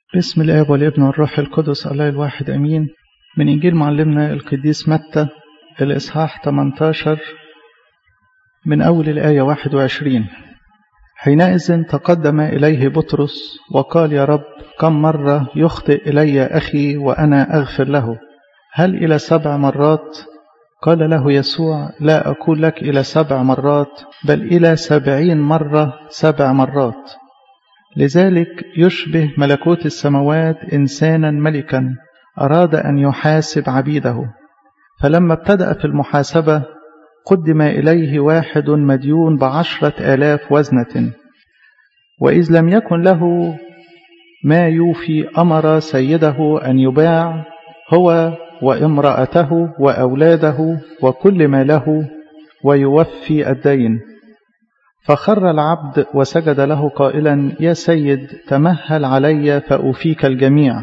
بسم الآب والابن والروح القدس الله الواحد أمين من إنجيل معلمنا القديس متى الإصحاح 18 من أول الآية 21 حينئذ تقدم إليه بطرس وقال يا رب كم مرة يخطئ إلي أخي وأنا أغفر له هل إلى سبع مرات قال له يسوع لا أقول لك إلى سبع مرات بل إلى سبعين مرة سبع مرات لذلك يشبه ملكوت السماوات إنسانا ملكا أراد أن يحاسب عبيده فلما ابتدأ في المحاسبة قدم إليه واحد مديون بعشرة آلاف وزنة وإذ لم يكن له ما يوفي أمر سيده أن يباع هو وامرأته وأولاده وكل ما له ويوفي الدين فخر العبد وسجد له قائلا يا سيد تمهل علي فأوفيك الجميع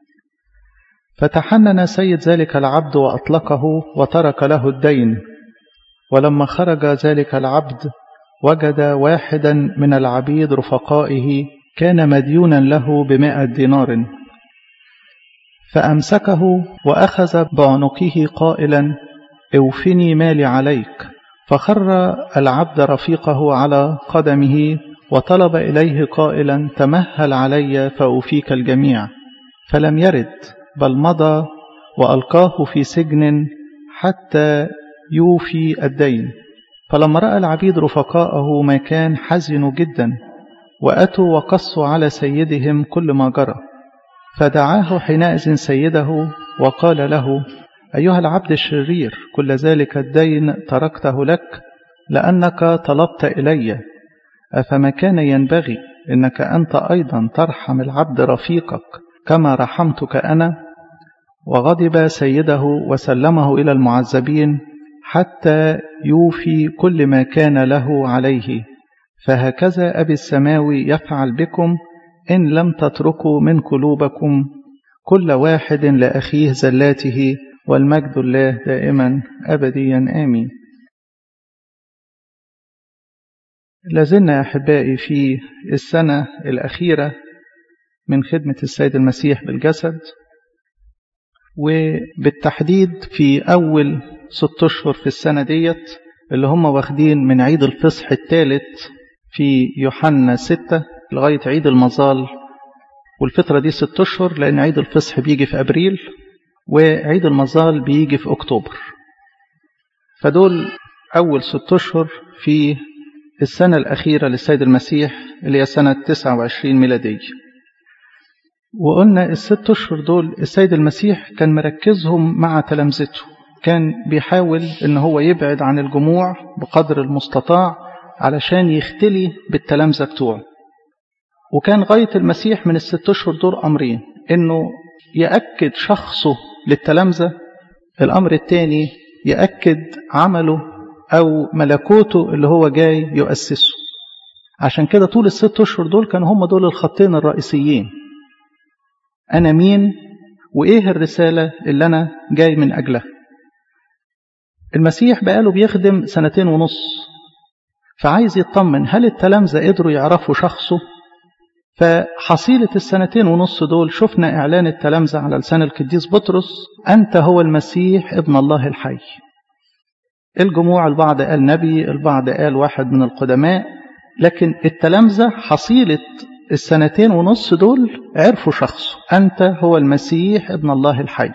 فتحنن سيد ذلك العبد وأطلقه وترك له الدين ولما خرج ذلك العبد وجد واحدا من العبيد رفقائه كان مديونا له بمائة دينار فأمسكه وأخذ بعنقه قائلا اوفني مالي عليك فخر العبد رفيقه على قدمه وطلب إليه قائلا تمهل علي فأوفيك الجميع فلم يرد بل مضى وألقاه في سجن حتى يوفي الدين فلما رأى العبيد رفقاءه ما كان حزنوا جدا وأتوا وقصوا على سيدهم كل ما جرى فدعاه حينئذ سيده وقال له أيها العبد الشرير كل ذلك الدين تركته لك لأنك طلبت إلي أفما كان ينبغي إنك أنت أيضا ترحم العبد رفيقك كما رحمتك أنا وغضب سيده وسلمه إلى المعذبين حتى يوفي كل ما كان له عليه فهكذا أبي السماوي يفعل بكم إن لم تتركوا من قلوبكم كل واحد لأخيه زلاته والمجد الله دائما أبديا آمين لازلنا يا أحبائي في السنة الأخيرة من خدمة السيد المسيح بالجسد وبالتحديد في أول ست أشهر في السنة ديت اللي هم واخدين من عيد الفصح الثالث في يوحنا ستة لغاية عيد المظال والفترة دي ست أشهر لأن عيد الفصح بيجي في أبريل وعيد المظال بيجي في أكتوبر فدول أول ست أشهر في السنة الأخيرة للسيد المسيح اللي هي سنة 29 ميلادية وقلنا الست أشهر دول السيد المسيح كان مركزهم مع تلامذته كان بيحاول ان هو يبعد عن الجموع بقدر المستطاع علشان يختلي بالتلامذة بتوعه وكان غاية المسيح من الست أشهر دول أمرين إنه يأكد شخصه للتلامذة الأمر الثاني يأكد عمله أو ملكوته اللي هو جاي يؤسسه عشان كده طول الست أشهر دول كانوا هم دول الخطين الرئيسيين أنا مين وإيه الرسالة اللي أنا جاي من أجلها المسيح بقاله بيخدم سنتين ونص فعايز يطمن هل التلامذة قدروا يعرفوا شخصه فحصيلة السنتين ونص دول شفنا إعلان التلامذة على لسان القديس بطرس أنت هو المسيح ابن الله الحي الجموع البعض قال نبي البعض قال واحد من القدماء لكن التلامذة حصيلة السنتين ونص دول عرفوا شخصه أنت هو المسيح ابن الله الحي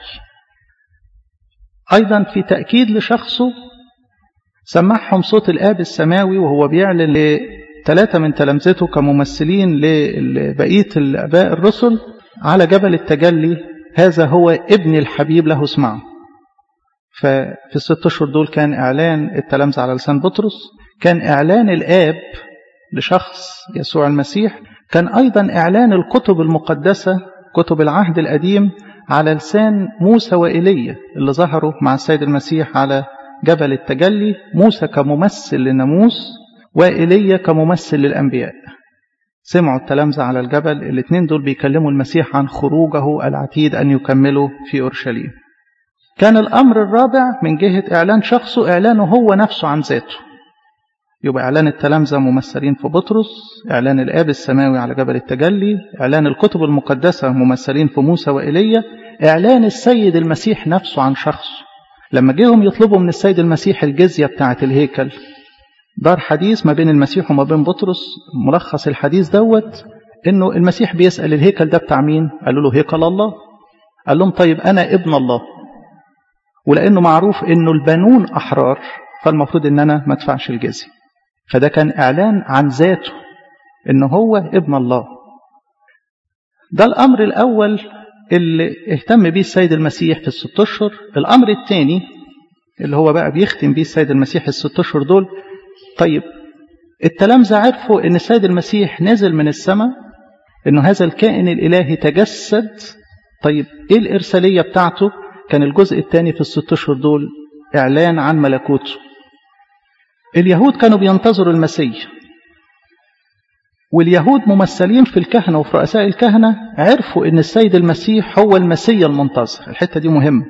أيضا في تأكيد لشخصه سمعهم صوت الآب السماوي وهو بيعلن لثلاثة من تلامذته كممثلين لبقية الآباء الرسل على جبل التجلي هذا هو ابن الحبيب له اسمعه ففي الست أشهر دول كان إعلان التلامذة على لسان بطرس كان إعلان الآب لشخص يسوع المسيح كان أيضا إعلان الكتب المقدسة كتب العهد القديم على لسان موسى وإيليا اللي ظهروا مع السيد المسيح على جبل التجلي موسى كممثل للناموس وإيليا كممثل للأنبياء سمعوا التلامذة على الجبل الاثنين دول بيكلموا المسيح عن خروجه العتيد أن يكمله في أورشليم كان الأمر الرابع من جهة إعلان شخصه إعلانه هو نفسه عن ذاته يبقى إعلان التلامذة ممثلين في بطرس إعلان الآب السماوي على جبل التجلي إعلان الكتب المقدسة ممثلين في موسى وإيليا إعلان السيد المسيح نفسه عن شخصه لما جيهم يطلبوا من السيد المسيح الجزية بتاعة الهيكل دار حديث ما بين المسيح وما بين بطرس ملخص الحديث دوت انه المسيح بيسأل الهيكل ده بتاع مين قالوا له هيكل الله قال لهم طيب انا ابن الله ولانه معروف انه البنون احرار فالمفروض ان انا ما ادفعش الجزية فده كان اعلان عن ذاته ان هو ابن الله ده الامر الاول اللي اهتم بيه السيد المسيح في الست اشهر الامر الثاني اللي هو بقى بيختم بيه السيد المسيح الست اشهر دول طيب التلامذة عرفوا ان السيد المسيح نزل من السماء انه هذا الكائن الالهي تجسد طيب ايه الارسالية بتاعته كان الجزء الثاني في الست اشهر دول اعلان عن ملكوته اليهود كانوا بينتظروا المسيح واليهود ممثلين في الكهنة وفي رؤساء الكهنة عرفوا ان السيد المسيح هو المسيح المنتظر الحتة دي مهمة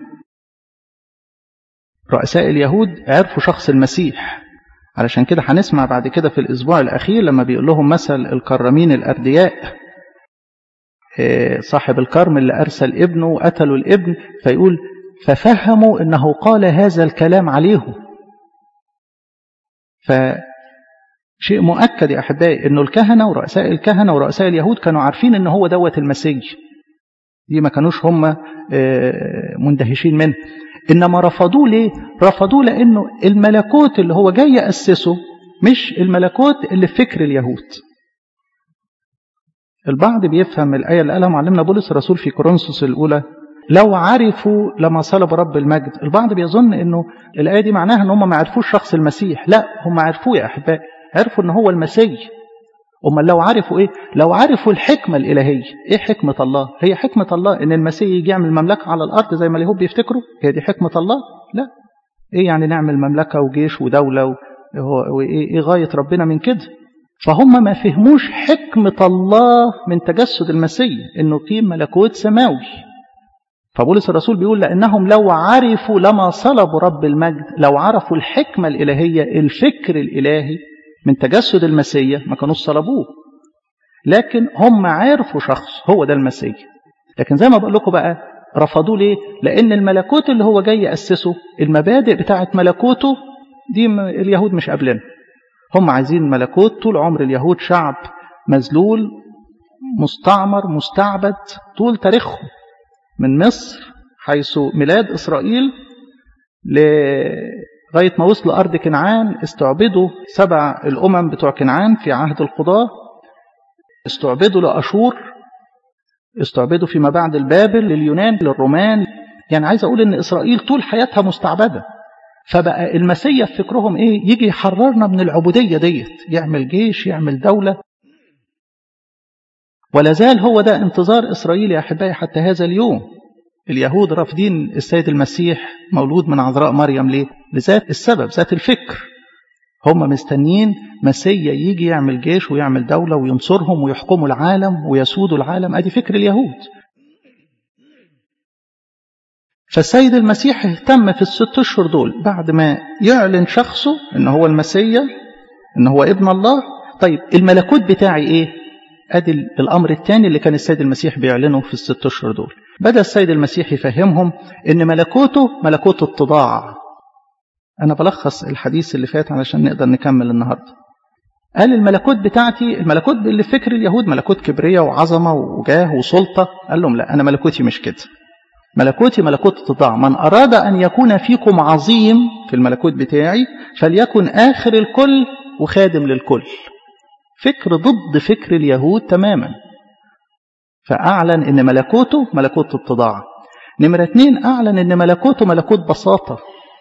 رؤساء اليهود عرفوا شخص المسيح علشان كده هنسمع بعد كده في الأسبوع الأخير لما بيقول لهم مثل الكرمين الأردياء صاحب الكرم اللي أرسل ابنه وقتلوا الابن فيقول ففهموا أنه قال هذا الكلام عليهم فشيء مؤكد يا أحبائي أنه الكهنة ورؤساء الكهنة ورؤساء اليهود كانوا عارفين أنه هو دوت المسيح دي ما كانوش هم مندهشين منه إنما رفضوه ليه؟ رفضوه لأنه الملكوت اللي هو جاي يأسسه مش الملكوت اللي في فكر اليهود البعض بيفهم الآية اللي قالها معلمنا بولس الرسول في كورنثوس الأولى لو عرفوا لما صلب رب المجد البعض بيظن انه الآية دي معناها ان هم ما عرفوش شخص المسيح لا هم عرفوه يا أحبائي عرفوا ان هو المسيح أما لو عرفوا إيه لو عرفوا الحكمة الإلهية إيه حكمة الله هي حكمة الله إن المسيح يجي يعمل مملكة على الأرض زي ما اليهود بيفتكروا هي دي حكمة الله لا إيه يعني نعمل مملكة وجيش ودولة وإيه إيه غاية ربنا من كده فهم ما فهموش حكمة الله من تجسد المسيح إنه في ملكوت سماوي فبولس الرسول بيقول لأنهم لو عرفوا لما صلبوا رب المجد لو عرفوا الحكمة الإلهية الفكر الإلهي من تجسد المسيح ما كانوش صلبوه لكن هم عرفوا شخص هو ده المسيح لكن زي ما بقول لكم بقى رفضوه ليه لأن الملكوت اللي هو جاي يأسسه المبادئ بتاعة ملكوته دي اليهود مش قابلينها هم عايزين ملكوت طول عمر اليهود شعب مذلول مستعمر مستعبد طول تاريخهم من مصر حيث ميلاد إسرائيل لغاية ما وصلوا أرض كنعان استعبدوا سبع الأمم بتوع كنعان في عهد القضاة استعبدوا لأشور استعبدوا فيما بعد البابل لليونان للرومان يعني عايز أقول إن إسرائيل طول حياتها مستعبدة فبقى المسيح في فكرهم إيه يجي يحررنا من العبودية ديت يعمل جيش يعمل دولة ولا زال هو ده انتظار إسرائيل يا أحبائي حتى هذا اليوم اليهود رافضين السيد المسيح مولود من عذراء مريم ليه؟ لذات السبب ذات الفكر هم مستنيين مسيا يجي يعمل جيش ويعمل دولة وينصرهم ويحكموا العالم ويسودوا العالم ادي فكر اليهود فالسيد المسيح اهتم في الست اشهر دول بعد ما يعلن شخصه ان هو المسيا ان هو ابن الله طيب الملكوت بتاعي ايه ادي الامر الثاني اللي كان السيد المسيح بيعلنه في الست اشهر دول بدا السيد المسيح يفهمهم ان ملكوته ملكوت التضاع انا بلخص الحديث اللي فات علشان نقدر نكمل النهارده قال الملكوت بتاعتي الملكوت اللي في فكر اليهود ملكوت كبرياء وعظمه وجاه وسلطه قال لهم لا انا ملكوتي مش كده ملكوتي ملكوت التضاع من اراد ان يكون فيكم عظيم في الملكوت بتاعي فليكن اخر الكل وخادم للكل فكر ضد فكر اليهود تماما فأعلن أن ملكوته ملكوت التضاع نمرة اتنين أعلن أن ملكوته ملكوت بساطة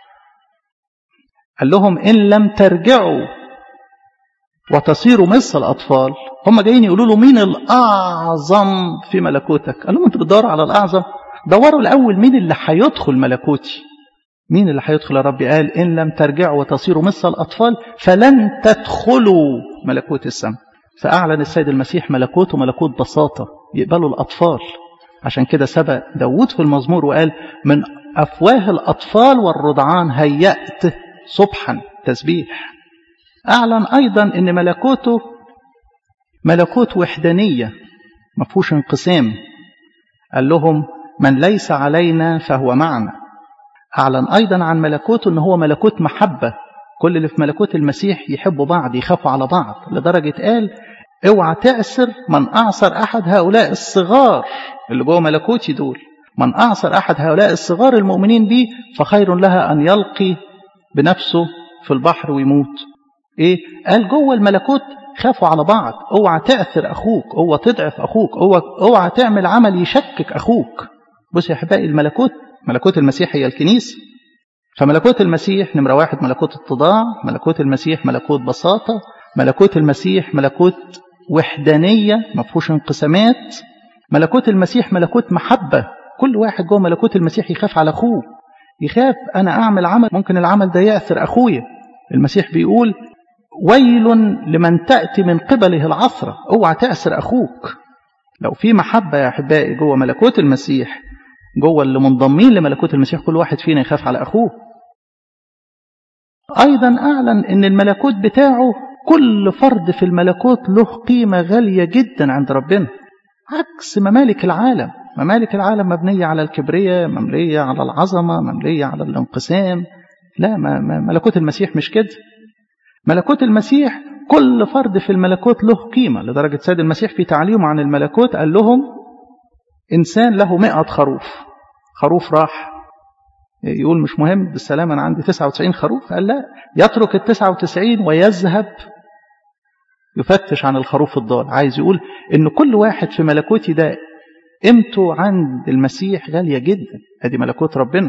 قال لهم إن لم ترجعوا وتصيروا مثل الأطفال هم جايين يقولوا له مين الأعظم في ملكوتك قال لهم أنتوا بتدوروا على الأعظم دوروا الأول مين اللي هيدخل ملكوتي مين اللي هيدخل يا ربي قال إن لم ترجعوا وتصيروا مثل الأطفال فلن تدخلوا ملكوت السماء فأعلن السيد المسيح ملكوته ملكوت بساطة يقبلوا الأطفال عشان كده سبق داود في المزمور وقال من أفواه الأطفال والرضعان هيأت صبحا تسبيح أعلن أيضا أن ملكوته ملكوت وحدانية ما فيهوش انقسام قال لهم من ليس علينا فهو معنا أعلن أيضا عن ملكوته أنه هو ملكوت محبة كل اللي في ملكوت المسيح يحبوا بعض يخافوا على بعض لدرجة قال اوعى تعسر من أعصر أحد هؤلاء الصغار اللي جوه ملكوتي دول من أعصر أحد هؤلاء الصغار المؤمنين بي فخير لها أن يلقي بنفسه في البحر ويموت إيه؟ قال جوه الملكوت خافوا على بعض اوعى تعثر أخوك اوعى تضعف أخوك اوعى, اوعى تعمل عمل يشكك أخوك بص يا أحبائي الملكوت ملكوت المسيح هي الكنيسة فملكوت المسيح نمرة واحد ملكوت اتضاع ملكوت المسيح ملكوت بساطة ملكوت المسيح ملكوت وحدانية ما فيهوش انقسامات ملكوت المسيح ملكوت محبة كل واحد جوه ملكوت المسيح يخاف على أخوه يخاف أنا أعمل عمل ممكن العمل ده يأثر أخويا المسيح بيقول ويل لمن تأتي من قبله العثرة اوعى تأثر أخوك لو في محبة يا أحبائي جوه ملكوت المسيح جوه اللي منضمين لملكوت المسيح كل واحد فينا يخاف على أخوه أيضا أعلن أن الملكوت بتاعه كل فرد في الملكوت له قيمة غالية جدا عند ربنا عكس ممالك العالم ممالك العالم مبنية على الكبرياء مبنية على العظمة مبنية على الانقسام لا ما ما ملكوت المسيح مش كده ملكوت المسيح كل فرد في الملكوت له قيمة لدرجة سيد المسيح في تعليمه عن الملكوت قال لهم إنسان له مئة خروف خروف راح يقول مش مهم بالسلام أنا عندي 99 خروف قال لا يترك ال 99 ويذهب يفتش عن الخروف الضال عايز يقول إن كل واحد في ملكوتي ده قيمته عند المسيح غالية جدا ادي ملكوت ربنا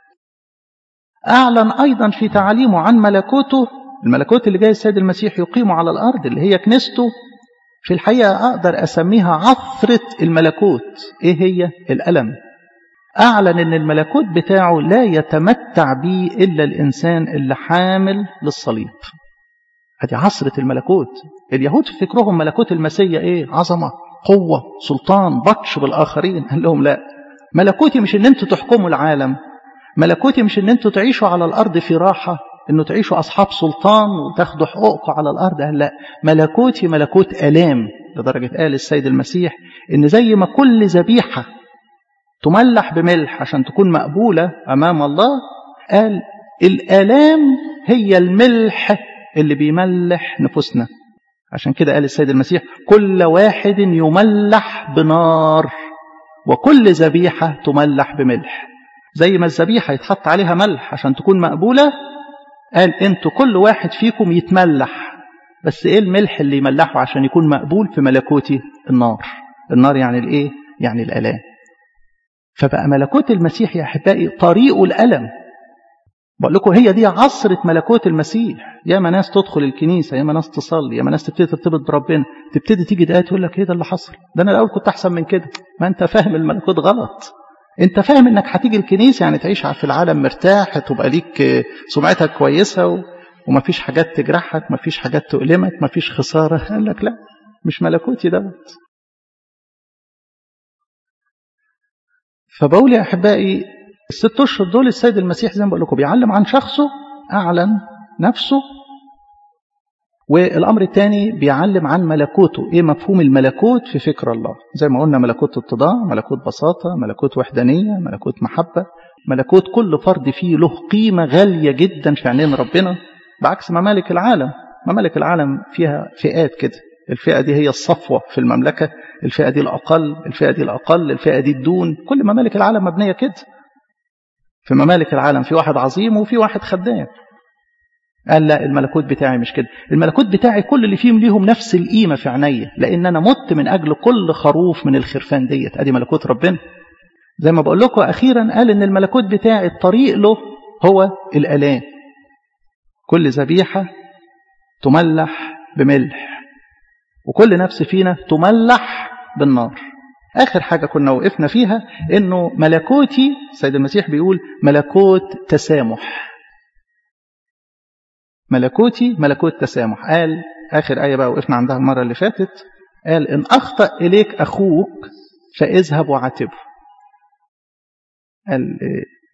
أعلن أيضا في تعاليمه عن ملكوته الملكوت اللي جاي السيد المسيح يقيمه على الأرض اللي هي كنيسته في الحقيقة أقدر أسميها عثرة الملكوت إيه هي؟ الألم أعلن أن الملكوت بتاعه لا يتمتع به إلا الإنسان اللي حامل للصليب هذه عصرة الملكوت اليهود في فكرهم ملكوت المسيح إيه؟ عظمة قوة سلطان بطش بالآخرين قال لهم لا ملكوتي مش ان انتوا تحكموا العالم ملكوتي مش ان انتوا تعيشوا على الأرض في راحة انه تعيشوا أصحاب سلطان وتاخدوا حقوقكم على الأرض قال لا ملكوتي ملكوت ألام لدرجة قال السيد المسيح ان زي ما كل ذبيحة تملح بملح عشان تكون مقبولة أمام الله قال الآلام هي الملح اللي بيملح نفوسنا عشان كده قال السيد المسيح كل واحد يملح بنار وكل ذبيحة تملح بملح زي ما الذبيحة يتحط عليها ملح عشان تكون مقبولة قال انتوا كل واحد فيكم يتملح بس ايه الملح اللي يملحه عشان يكون مقبول في ملكوتي النار النار يعني الايه يعني الالام فبقى ملكوت المسيح يا احبائي طريقه الالم بقول لكم هي دي عصرة ملكوت المسيح يا ما ناس تدخل الكنيسة يا ما ناس تصلي يا ما ناس تبتدي ترتبط بربنا تبتدي تيجي دقايق تقول لك ايه ده اللي حصل ده انا الاول كنت احسن من كده ما انت فاهم الملكوت غلط انت فاهم انك هتيجي الكنيسة يعني تعيش في العالم مرتاح تبقى ليك سمعتك كويسة و... ومفيش حاجات تجرحك مفيش حاجات تؤلمك مفيش خسارة قال لك لا مش ملكوتي دوت فبقول يا احبائي الست اشهر دول السيد المسيح زي ما بقول لكم بيعلم عن شخصه اعلن نفسه والامر الثاني بيعلم عن ملكوته ايه مفهوم الملكوت في فكر الله زي ما قلنا ملكوت اتضاع ملكوت بساطه ملكوت وحدانيه ملكوت محبه ملكوت كل فرد فيه له قيمه غاليه جدا في عينين ربنا بعكس ممالك العالم ممالك العالم فيها فئات كده الفئه دي هي الصفوه في المملكه الفئه دي الاقل الفئه دي الاقل الفئه دي الدون كل ممالك العالم مبنيه كده في ممالك العالم في واحد عظيم وفي واحد خدام قال لا الملكوت بتاعي مش كده الملكوت بتاعي كل اللي فيهم ليهم نفس القيمة في عينيا لأن أنا مت من أجل كل خروف من الخرفان ديت أدي ملكوت ربنا زي ما بقول لكم أخيرا قال إن الملكوت بتاعي الطريق له هو الآلام كل ذبيحة تملح بملح وكل نفس فينا تملح بالنار آخر حاجة كنا وقفنا فيها إنه ملكوتي السيد المسيح بيقول ملكوت تسامح ملكوتي ملكوت تسامح قال آخر آية بقى وقفنا عندها المرة اللي فاتت قال إن أخطأ إليك أخوك فاذهب وعاتبه قال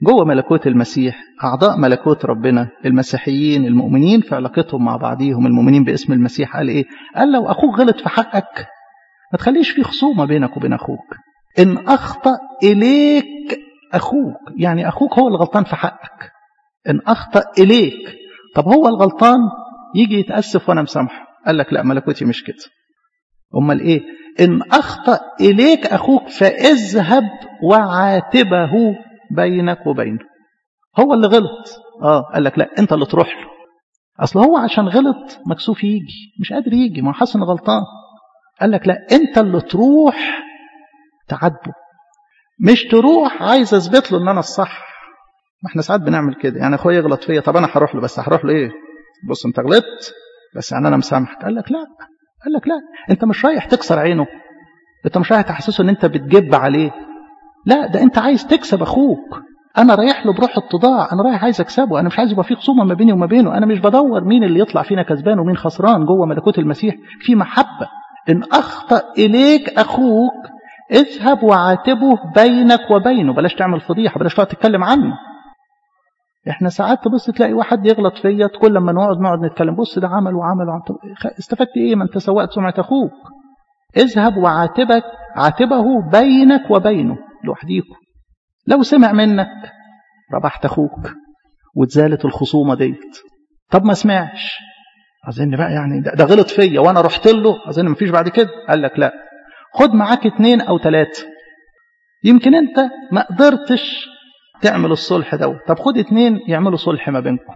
جوه ملكوت المسيح أعضاء ملكوت ربنا المسيحيين المؤمنين في علاقتهم مع بعضيهم المؤمنين باسم المسيح قال إيه قال لو أخوك غلط في حقك ما تخليش في خصومة بينك وبين أخوك إن أخطأ إليك أخوك يعني أخوك هو الغلطان في حقك إن أخطأ إليك طب هو الغلطان يجي يتأسف وأنا مسامحه قال لك لا ملكوتي مش كده أمال إيه إن أخطأ إليك أخوك فاذهب وعاتبه بينك وبينه هو اللي غلط آه قال لك لا أنت اللي تروح له أصل هو عشان غلط مكسوف يجي مش قادر يجي ما حسن غلطان قال لك لا أنت اللي تروح تعاتبه مش تروح عايز اثبت له ان انا الصح ما احنا ساعات بنعمل كده يعني اخويا يغلط فيا طب انا هروح له بس هروح له ايه بص انت غلطت بس يعني انا مسامحك قال لك لا قال لك لا انت مش رايح تكسر عينه انت مش رايح تحسسه ان انت بتجب عليه لا ده انت عايز تكسب اخوك انا رايح له بروح اتضاع انا رايح عايز اكسبه انا مش عايز يبقى في خصومه ما بيني وما بينه انا مش بدور مين اللي يطلع فينا كسبان ومين خسران جوه ملكوت المسيح في محبه ان اخطا اليك اخوك اذهب وعاتبه بينك وبينه بلاش تعمل فضيحه بلاش تقعد تتكلم عنه احنا ساعات تبص تلاقي واحد يغلط فيا كل لما نقعد نقعد نتكلم بص ده عمل وعمل وعمل استفدت ايه ما انت سوقت سمعه اخوك اذهب وعاتبك عاتبه بينك وبينه لوحديكم لو سمع منك ربحت اخوك واتزالت الخصومه ديت طب ما سمعش اظن بقى يعني ده, ده غلط فيا وانا رحت له اظن مفيش بعد كده قال لك لا خد معاك اتنين او تلاتة يمكن انت ما قدرتش تعمل الصلح دوت طب خد اتنين يعملوا صلح ما بينكم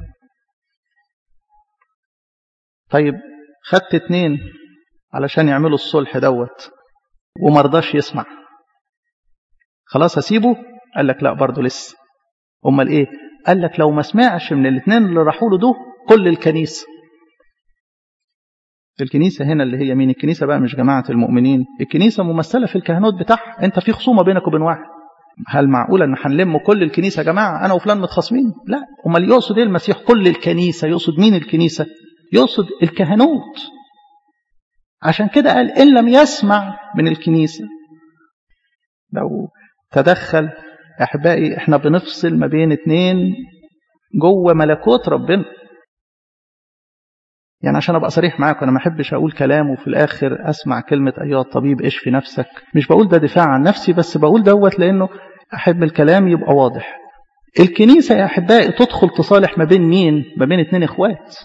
طيب خدت اتنين علشان يعملوا الصلح دوت ومرضاش يسمع خلاص هسيبه قال لك لا برضه لسه امال ايه قال لك لو ما سمعش من الاثنين اللي راحوا له دول كل الكنيسه الكنيسة هنا اللي هي مين الكنيسة بقى مش جماعة المؤمنين الكنيسة ممثلة في الكهنوت بتاعها انت في خصومة بينك وبين واحد هل معقولة ان هنلم كل الكنيسة يا جماعة انا وفلان متخاصمين لا امال يقصد ايه المسيح كل الكنيسة يقصد مين الكنيسة يقصد الكهنوت عشان كده قال ان لم يسمع من الكنيسة لو تدخل احبائي احنا بنفصل ما بين اتنين جوه ملكوت ربنا يعني عشان ابقى صريح معاكم انا ما احبش اقول كلام وفي الاخر اسمع كلمه ايها الطبيب اشفي نفسك مش بقول ده دفاع عن نفسي بس بقول دوت لانه احب الكلام يبقى واضح الكنيسه يا احبائي تدخل تصالح ما بين مين ما بين اتنين اخوات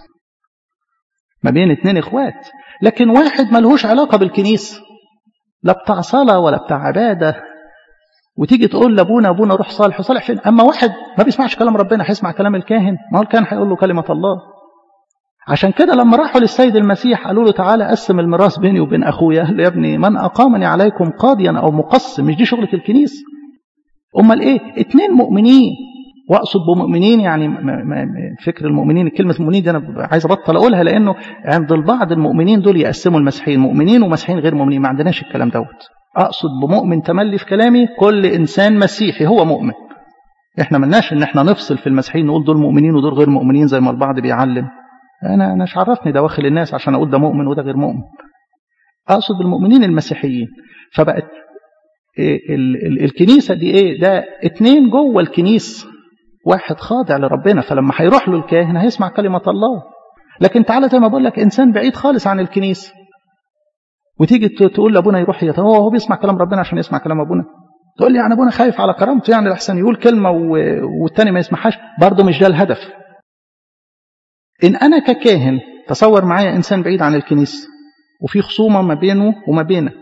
ما بين اتنين اخوات لكن واحد ملهوش علاقه بالكنيسه لا بتاع صلاه ولا بتاع عباده وتيجي تقول لابونا ابونا روح صالح صالح فين اما واحد ما بيسمعش كلام ربنا هيسمع كلام الكاهن ما هو الكاهن هيقول له كلمه الله عشان كده لما راحوا للسيد المسيح قالوا له تعالى قسم الميراث بيني وبين اخويا قال له يا ابني من اقامني عليكم قاضيا او مقسم مش دي شغله الكنيسه امال ايه اتنين مؤمنين واقصد بمؤمنين يعني فكر المؤمنين كلمه المؤمنين دي انا عايز ابطل اقولها لانه عند البعض المؤمنين دول يقسموا المسيحيين مؤمنين ومسيحيين غير مؤمنين ما عندناش الكلام دوت اقصد بمؤمن تملي في كلامي كل انسان مسيحي هو مؤمن احنا ملناش ان احنا نفصل في المسيحيين نقول دول مؤمنين ودول غير مؤمنين زي ما البعض بيعلم انا انا مش عرفني دواخل الناس عشان اقول ده مؤمن وده غير مؤمن اقصد بالمؤمنين المسيحيين فبقت ال ال الكنيسه دي ايه ده اتنين جوه الكنيسه واحد خاضع لربنا فلما هيروح له الكاهن هيسمع كلمه الله لكن تعالى زي ما بقول لك انسان بعيد خالص عن الكنيسه وتيجي تقول لابونا يروح هي هو هو بيسمع كلام ربنا عشان يسمع كلام ابونا تقول لي يعني ابونا خايف على كرامته يعني الاحسن يقول كلمه والتاني ما يسمعهاش برضه مش ده الهدف إن أنا ككاهن تصور معايا إنسان بعيد عن الكنيسة وفي خصومة ما بينه وما بينك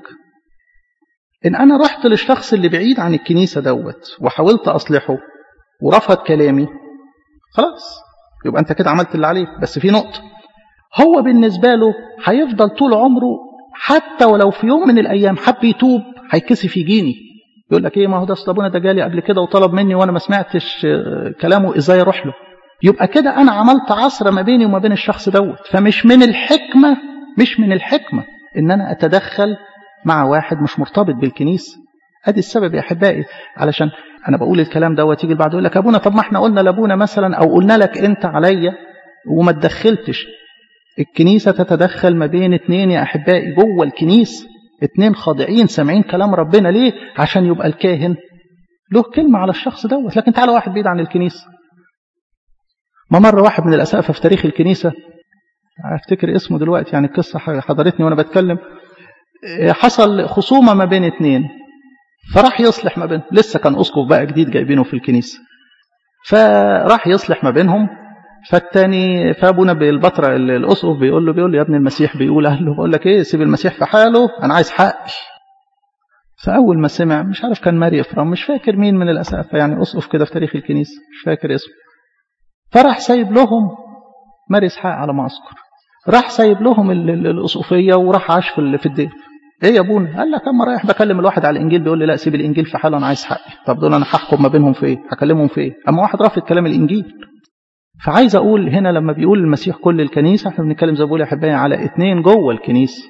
إن أنا رحت للشخص اللي بعيد عن الكنيسة دوت وحاولت أصلحه ورفض كلامي خلاص يبقى أنت كده عملت اللي عليك بس في نقطة هو بالنسبة له هيفضل طول عمره حتى ولو في يوم من الأيام حب يتوب هيكسف يجيني يقول لك ايه ما هو ده اصل ابونا ده جالي قبل كده وطلب مني وانا ما سمعتش كلامه ازاي اروح له يبقى كده أنا عملت عصر ما بيني وما بين الشخص دوت فمش من الحكمة مش من الحكمة إن أنا أتدخل مع واحد مش مرتبط بالكنيسة أدي السبب يا أحبائي علشان أنا بقول الكلام دوت يجي البعض يقول لك أبونا طب ما احنا قلنا لأبونا مثلا أو قلنا لك أنت عليا وما تدخلتش الكنيسة تتدخل ما بين اتنين يا أحبائي جوه الكنيسة اتنين خاضعين سامعين كلام ربنا ليه عشان يبقى الكاهن له كلمة على الشخص دوت لكن تعالى واحد بعيد عن الكنيسة ما مرة واحد من الأسقفة في تاريخ الكنيسة أفتكر اسمه دلوقتي يعني القصة حضرتني وأنا بتكلم حصل خصومة ما بين اتنين فراح يصلح ما بينهم لسه كان أسقف بقى جديد جايبينه في الكنيسة فراح يصلح ما بينهم فالتاني فابونا بالبطرة الأسقف بيقول له بيقول له يا ابن المسيح بيقول أهله بقول لك إيه سيب المسيح في حاله أنا عايز حقي فأول ما سمع مش عارف كان ماري إفرام مش فاكر مين من الأسقفة يعني أسقف كده في تاريخ الكنيسة مش فاكر اسمه فراح سايب لهم ماري إسحاق على ما أذكر راح سايب لهم الأسقفية وراح عاش في الدير ايه يا ابونا قال لك اما رايح بكلم الواحد على الانجيل بيقول لي لا سيب الانجيل في حاله انا عايز حقي طب دول انا هحكم ما بينهم في ايه هكلمهم في ايه اما واحد رافض كلام الانجيل فعايز اقول هنا لما بيقول المسيح كل الكنيسه احنا بنتكلم زي ما بقول يا احبائي على اثنين جوه الكنيسه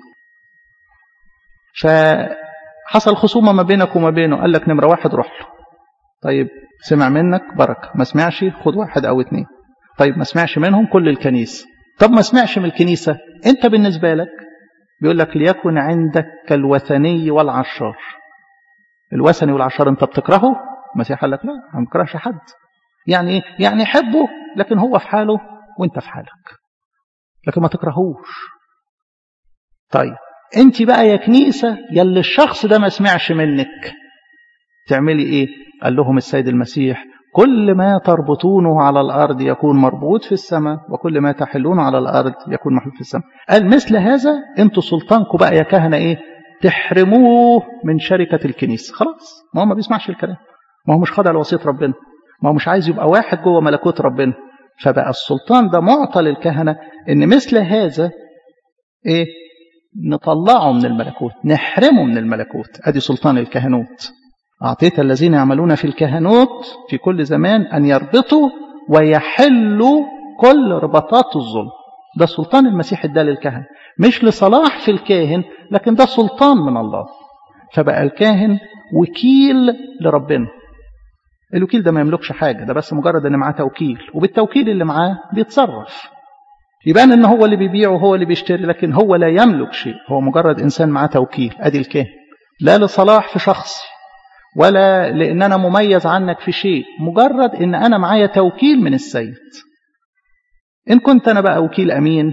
فحصل خصومه ما بينك وما بينه قال لك نمره واحد روح له طيب سمع منك بركه ما سمعش خد واحد او اثنين طيب ما سمعش منهم كل الكنيسه طب ما سمعش من الكنيسه انت بالنسبه لك بيقول لك ليكن عندك كالوثني والعشار الوثني والعشار انت بتكرهه المسيح قال لك لا ما بكرهش حد يعني ايه يعني حبه لكن هو في حاله وانت في حالك لكن ما تكرهوش طيب انت بقى يا كنيسة يلي الشخص ده ما سمعش منك تعملي ايه قال لهم السيد المسيح كل ما تربطونه على الأرض يكون مربوط في السماء وكل ما تحلونه على الأرض يكون محلول في السماء قال مثل هذا انتوا سلطانكم بقى يا كهنة ايه تحرموه من شركة الكنيسة خلاص ما هو ما بيسمعش الكلام ما هو مش خاضع لوصية ربنا ما هو مش عايز يبقى واحد جوه ملكوت ربنا فبقى السلطان ده معطى للكهنة ان مثل هذا ايه نطلعه من الملكوت نحرمه من الملكوت ادي سلطان الكهنوت أعطيت الذين يعملون في الكهنوت في كل زمان أن يربطوا ويحلوا كل ربطات الظلم ده سلطان المسيح اداه للكهنة مش لصلاح في الكاهن لكن ده سلطان من الله فبقى الكاهن وكيل لربنا الوكيل ده ما يملكش حاجة ده بس مجرد ان معاه توكيل وبالتوكيل اللي معاه بيتصرف يبان ان هو اللي بيبيع وهو اللي بيشتري لكن هو لا يملك شيء هو مجرد انسان معاه توكيل ادي الكاهن لا لصلاح في شخصي ولا لان انا مميز عنك في شيء مجرد ان انا معايا توكيل من السيد ان كنت انا بقى وكيل امين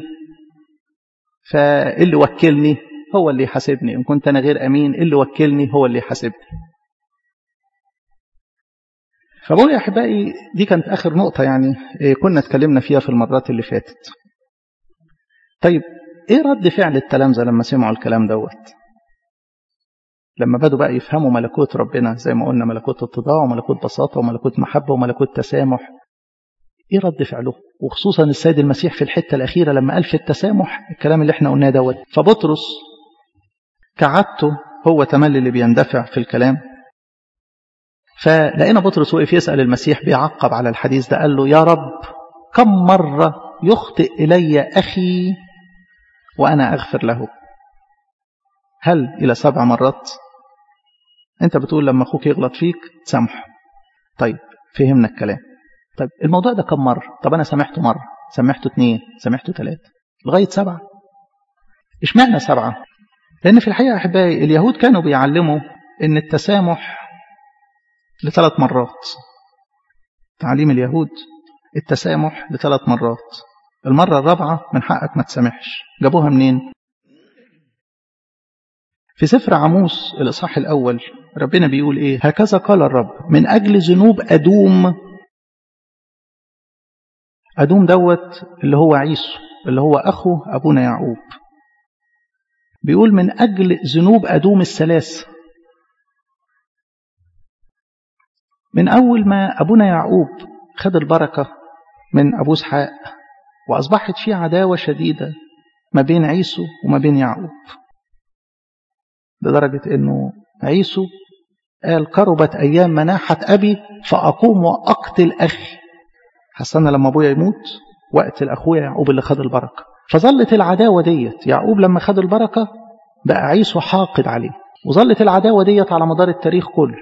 فاللي وكلني هو اللي يحاسبني ان كنت انا غير امين اللي وكلني هو اللي يحاسبني فبقول يا احبائي دي كانت اخر نقطه يعني كنا اتكلمنا فيها في المرات اللي فاتت طيب ايه رد فعل التلامذه لما سمعوا الكلام دوت لما بدوا بقى يفهموا ملكوت ربنا زي ما قلنا ملكوت اتضاع وملكوت بساطة وملكوت محبة وملكوت تسامح ايه رد فعله وخصوصا السيد المسيح في الحتة الأخيرة لما قال في التسامح الكلام اللي احنا قلناه دوت فبطرس كعادته هو تملي اللي بيندفع في الكلام فلقينا بطرس وقف يسأل المسيح بيعقب على الحديث ده قال له يا رب كم مرة يخطئ إلي أخي وأنا أغفر له هل إلى سبع مرات انت بتقول لما اخوك يغلط فيك تسامحه طيب فهمنا الكلام طيب الموضوع ده كم مرة طب انا سامحته مرة سامحته اثنين سامحته ثلاثة لغاية سبعة اشمعنى سبعة لان في الحقيقة احبائي اليهود كانوا بيعلموا ان التسامح لثلاث مرات تعليم اليهود التسامح لثلاث مرات المرة الرابعة من حقك ما تسامحش جابوها منين في سفر عموس الإصحاح الأول ربنا بيقول إيه هكذا قال الرب من أجل ذنوب أدوم أدوم دوت اللي هو عيسو اللي هو أخو أبونا يعقوب بيقول من أجل ذنوب أدوم الثلاث من أول ما أبونا يعقوب خد البركة من أبو اسحاق وأصبحت في عداوة شديدة ما بين عيسو وما بين يعقوب لدرجة أنه عيسو قال قربت أيام مناحة أبي فأقوم وأقتل أخي حسنا لما أبويا يموت وأقتل أخويا يعقوب اللي خد البركة فظلت العداوة ديت يعقوب لما خد البركة بقى عيسو حاقد عليه وظلت العداوة ديت على مدار التاريخ كله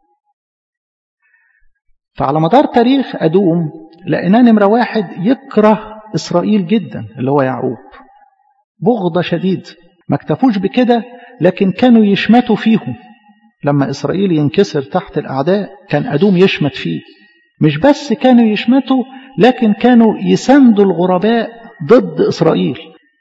فعلى مدار تاريخ أدوم لقينا نمرة واحد يكره إسرائيل جدا اللي هو يعقوب بغضة شديد ما اكتفوش بكده لكن كانوا يشمتوا فيهم لما إسرائيل ينكسر تحت الأعداء كان أدوم يشمت فيه مش بس كانوا يشمتوا لكن كانوا يساندوا الغرباء ضد إسرائيل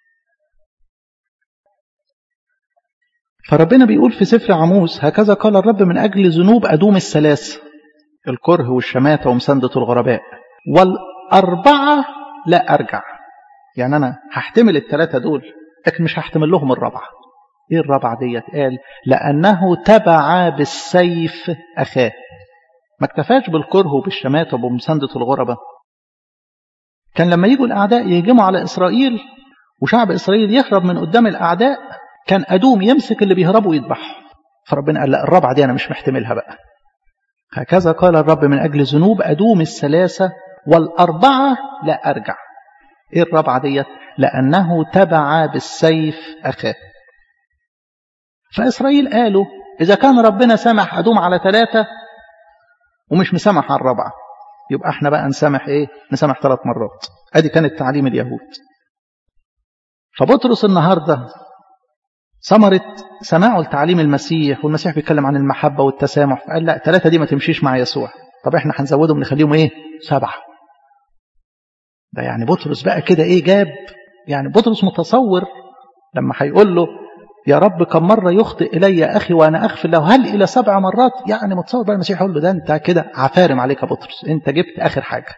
فربنا بيقول في سفر عموس هكذا قال الرب من أجل ذنوب أدوم الثلاث الكره والشماتة ومساندة الغرباء والأربعة لا أرجع يعني أنا هحتمل الثلاثة دول لكن مش هحتمل لهم الرابعة إيه الرابعة ديت قال لأنه تبع بالسيف أخاه ما اكتفاش بالكره وبالشماتة وبمساندة الغرباء كان لما يجوا الأعداء يهجموا على إسرائيل وشعب إسرائيل يهرب من قدام الأعداء كان أدوم يمسك اللي بيهربوا ويذبحهم فربنا قال لا الرابعة دي أنا مش محتملها بقى هكذا قال الرب من أجل ذنوب أدوم الثلاثة والأربعة لا أرجع إيه الرابعة ديت لأنه تبع بالسيف أخاه فإسرائيل قالوا إذا كان ربنا سمح أدوم على ثلاثة ومش مسامح على الرابعة يبقى احنا بقى نسامح ايه نسامح ثلاث مرات ادي كانت تعليم اليهود فبطرس النهارده ثمرة سماعه لتعليم المسيح والمسيح بيتكلم عن المحبة والتسامح فقال لا ثلاثة دي ما تمشيش مع يسوع طب احنا هنزودهم نخليهم ايه سبعة ده يعني بطرس بقى كده ايه جاب يعني بطرس متصور لما هيقول له يا رب كم مرة يخطئ إلي أخي وأنا أغفر له هل إلى سبع مرات يعني متصور بقى المسيح يقول له ده أنت كده عفارم عليك يا بطرس أنت جبت آخر حاجة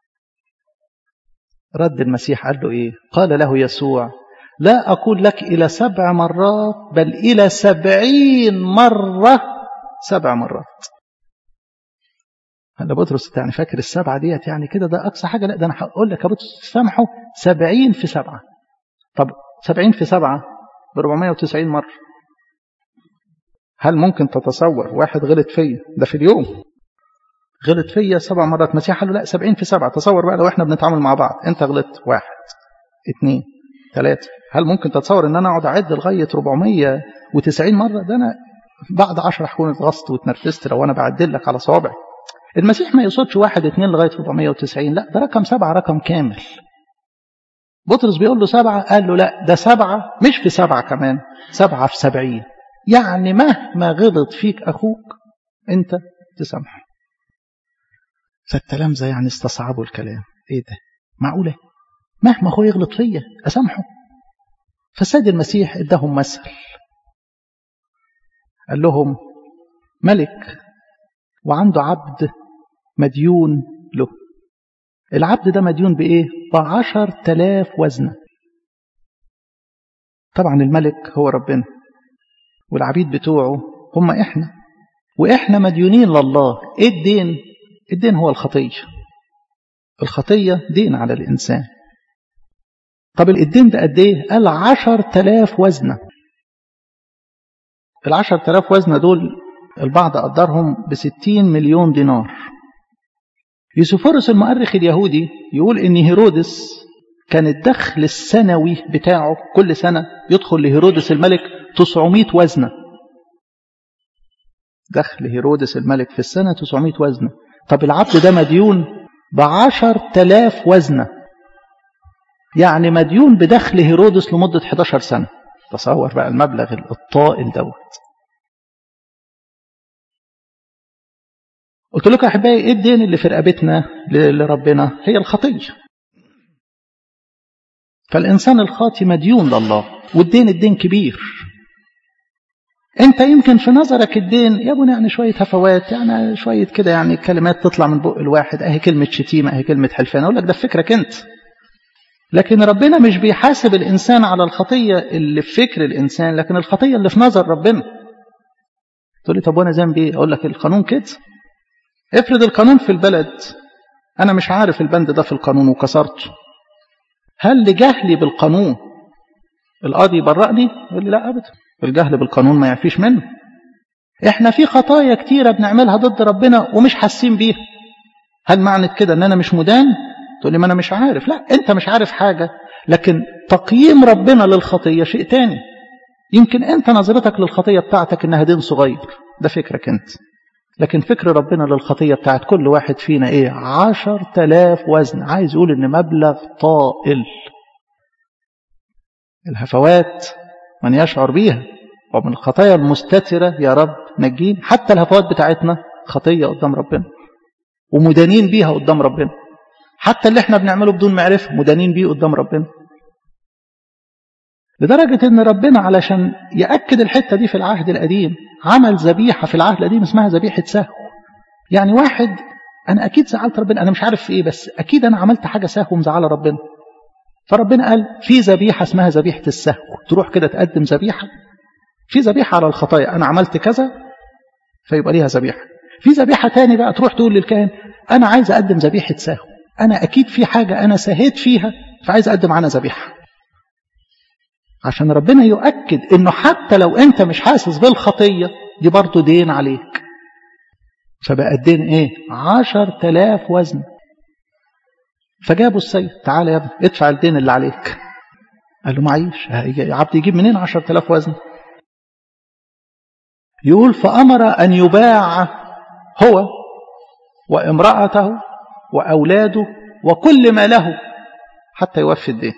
رد المسيح قال له إيه قال له يسوع لا أقول لك إلى سبع مرات بل إلى سبعين مرة سبع مرات هلا بطرس يعني فاكر السبعة ديت يعني كده ده أقصى حاجة لا ده أنا هقول لك يا بطرس سامحه سبعين في سبعة طب سبعين في سبعة ب 490 مرة هل ممكن تتصور واحد غلط فيا ده في اليوم غلط فيا سبع مرات مسيح قال له لا 70 في سبعة تصور بقى لو احنا بنتعامل مع بعض انت غلطت واحد اثنين ثلاثة هل ممكن تتصور ان انا اقعد اعد لغاية 490 مرة ده انا بعد 10 هكون اتغصت واتنرفزت لو انا بعدل لك على صوابعي المسيح ما يقصدش واحد اثنين لغاية 490 لا ده رقم سبعة رقم كامل بطرس بيقول له سبعة قال له لا ده سبعة مش في سبعة كمان سبعة في سبعين يعني مهما غلط فيك أخوك أنت تسامحه فالتلامذة يعني استصعبوا الكلام إيه ده معقولة مهما أخوي يغلط فيا أسامحه فالسيد المسيح اداهم مثل قال لهم ملك وعنده عبد مديون له العبد ده مديون بإيه؟ بعشر تلاف وزنة طبعا الملك هو ربنا والعبيد بتوعه هم إحنا وإحنا مديونين لله إيه الدين؟ الدين هو الخطية الخطية دين على الإنسان طب الدين ده قد إيه؟ قال عشر تلاف وزنة العشر تلاف وزنة دول البعض قدرهم بستين مليون دينار يوسفورس المؤرخ اليهودي يقول ان هيرودس كان الدخل السنوي بتاعه كل سنة يدخل لهيرودس الملك 900 وزنة دخل هيرودس الملك في السنة 900 وزنة طب العبد ده مديون بعشر تلاف وزنة يعني مديون بدخل هيرودس لمدة 11 سنة تصور بقى المبلغ الطائل دوت قلت لكم احبائي ايه الدين اللي في رقبتنا لربنا هي الخطيه فالانسان الخاطي مديون لله والدين الدين كبير انت يمكن في نظرك الدين يا ابني يعني شويه هفوات يعني شويه كده يعني كلمات تطلع من بق الواحد اهي كلمه شتيمه اهي كلمه حلفان اقول لك ده في فكرك انت لكن ربنا مش بيحاسب الانسان على الخطيه اللي في فكر الانسان لكن الخطيه اللي في نظر ربنا تقول لي طب وانا ذنبي ايه اقول لك القانون كده افرض القانون في البلد أنا مش عارف البند ده في القانون وكسرته هل لجهلي بالقانون القاضي يبرأني يقول لي لا أبدا الجهل بالقانون ما يعفيش منه احنا في خطايا كتيرة بنعملها ضد ربنا ومش حاسين بيها هل معنى كده ان انا مش مدان تقول لي ما انا مش عارف لا انت مش عارف حاجة لكن تقييم ربنا للخطية شيء تاني يمكن انت نظرتك للخطية بتاعتك انها دين صغير ده فكرك انت لكن فكر ربنا للخطية بتاعت كل واحد فينا ايه عشر تلاف وزن عايز يقول ان مبلغ طائل الهفوات من يشعر بيها ومن الخطايا المستترة يا رب نجين حتى الهفوات بتاعتنا خطية قدام ربنا ومدانين بيها قدام ربنا حتى اللي احنا بنعمله بدون معرفة مدانين بيه قدام ربنا لدرجة ان ربنا علشان يأكد الحتة دي في العهد القديم عمل ذبيحة في العهد القديم اسمها ذبيحة سهو يعني واحد انا اكيد زعلت ربنا انا مش عارف في ايه بس اكيد انا عملت حاجة سهو ومزعله ربنا فربنا قال في ذبيحة اسمها ذبيحة السهو تروح كده تقدم ذبيحة في ذبيحة على الخطايا أنا عملت كذا فيبقى ليها ذبيحة في ذبيحة تاني بقى تروح تقول للكاهن أنا عايز أقدم ذبيحة سهو أنا أكيد في حاجة أنا سهيت فيها فعايز أقدم عنها ذبيحة عشان ربنا يؤكد إنه حتى لو أنت مش حاسس بالخطية دي برضه دين عليك فبقى الدين إيه عشر تلاف وزن فجابوا السيد تعالى يا ابني ادفع الدين اللي عليك قال له معيش يا عبد يجيب منين عشر تلاف وزن يقول فأمر أن يباع هو وامرأته وأولاده وكل ما له حتى يوفي الدين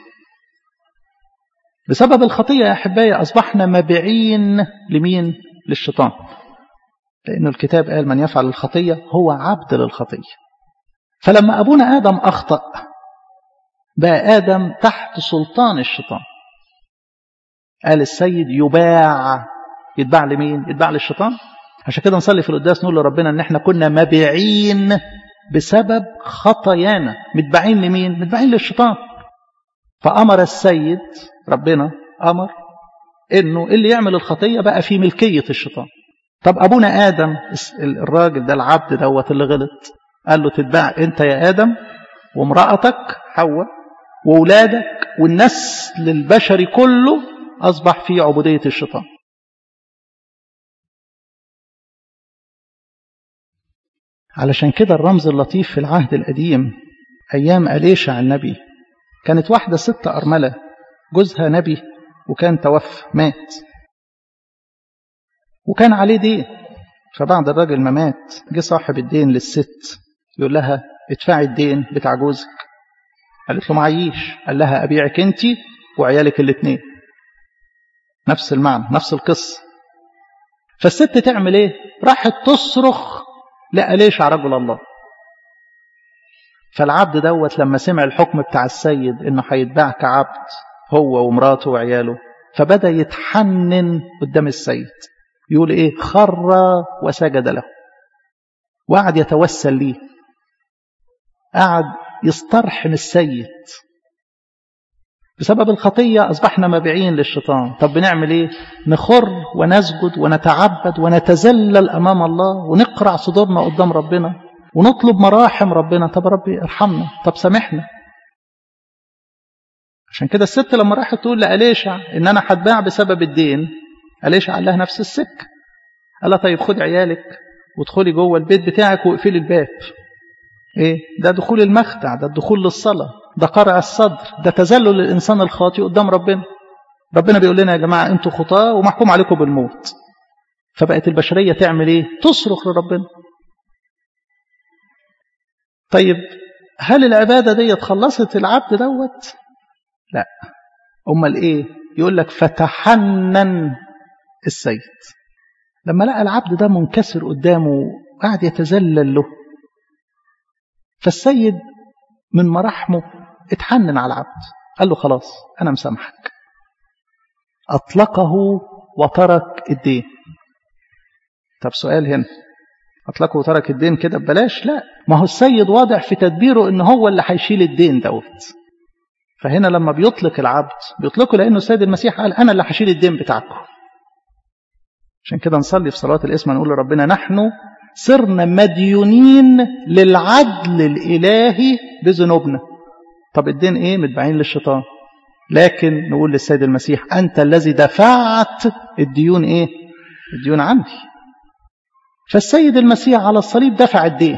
بسبب الخطية يا أحبائي أصبحنا مبيعين لمين للشيطان لأن الكتاب قال من يفعل الخطية هو عبد للخطية فلما أبونا آدم أخطأ بقى آدم تحت سلطان الشيطان قال السيد يباع يتباع لمين يتباع للشيطان عشان كده نصلي في القداس نقول لربنا ان احنا كنا مبيعين بسبب خطايانا متباعين لمين متباعين للشيطان فامر السيد ربنا امر انه اللي يعمل الخطيه بقى في ملكيه الشيطان طب ابونا ادم الراجل ده العبد دوت اللي غلط قال له تتباع انت يا ادم وامراتك حواء واولادك والنسل البشري كله اصبح في عبوديه الشيطان علشان كده الرمز اللطيف في العهد القديم أيام أليشع النبي كانت واحدة ست أرملة جوزها نبي وكان توفى مات وكان عليه دين فبعد الراجل ما مات جه صاحب الدين للست يقول لها ادفعي الدين بتاع جوزك قالت له معيش قال لها أبيعك أنت وعيالك الاثنين نفس المعنى نفس القصة فالست تعمل ايه راحت تصرخ لا ليش على رجل الله فالعبد دوت لما سمع الحكم بتاع السيد انه هيتباع كعبد هو ومراته وعياله فبدا يتحنن قدام السيد يقول ايه خر وسجد له وقعد يتوسل ليه قعد يسترحم السيد بسبب الخطية أصبحنا مبيعين للشيطان طب بنعمل إيه نخر ونسجد ونتعبد ونتذلل أمام الله ونقرع صدورنا قدام ربنا ونطلب مراحم ربنا طب ربي ارحمنا طب سامحنا عشان كده الست لما راحت تقول لأليشع إن أنا هتباع بسبب الدين أليشع قال لها نفس السكة قال لها طيب خد عيالك وادخلي جوه البيت بتاعك واقفلي الباب ايه ده دخول المخدع ده الدخول للصلاه ده قرع الصدر ده تذلل الإنسان الخاطئ قدام ربنا ربنا بيقول لنا يا جماعة أنتوا خطاة ومحكوم عليكم بالموت فبقت البشرية تعمل إيه تصرخ لربنا طيب هل العبادة دي خلصت العبد دوت لا أمال إيه يقول لك فتحنن السيد لما لقى العبد ده منكسر قدامه قاعد يتذلل له فالسيد من مراحمه اتحنن على العبد قال له خلاص أنا مسامحك أطلقه وترك الدين طب سؤال هنا أطلقه وترك الدين كده ببلاش لا ما هو السيد واضح في تدبيره إن هو اللي هيشيل الدين دوت فهنا لما بيطلق العبد بيطلقه لأنه السيد المسيح قال أنا اللي هشيل الدين بتاعكم عشان كده نصلي في صلاة الاسم نقول لربنا نحن صرنا مديونين للعدل الإلهي بذنوبنا طب الدين ايه متبعين للشيطان لكن نقول للسيد المسيح أنت الذي دفعت الديون ايه الديون عني فالسيد المسيح على الصليب دفع الدين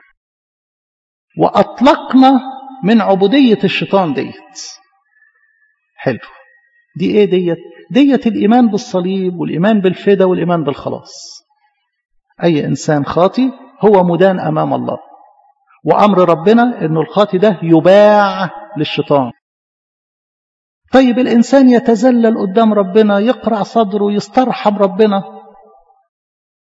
وأطلقنا من عبودية الشيطان ديت حلو دي ايه ديت ديت الإيمان بالصليب والإيمان بالفدا والإيمان بالخلاص أي إنسان خاطي هو مدان أمام الله وأمر ربنا أنه الخاطي ده يباع للشيطان طيب الإنسان يتزلل قدام ربنا يقرع صدره يسترحم ربنا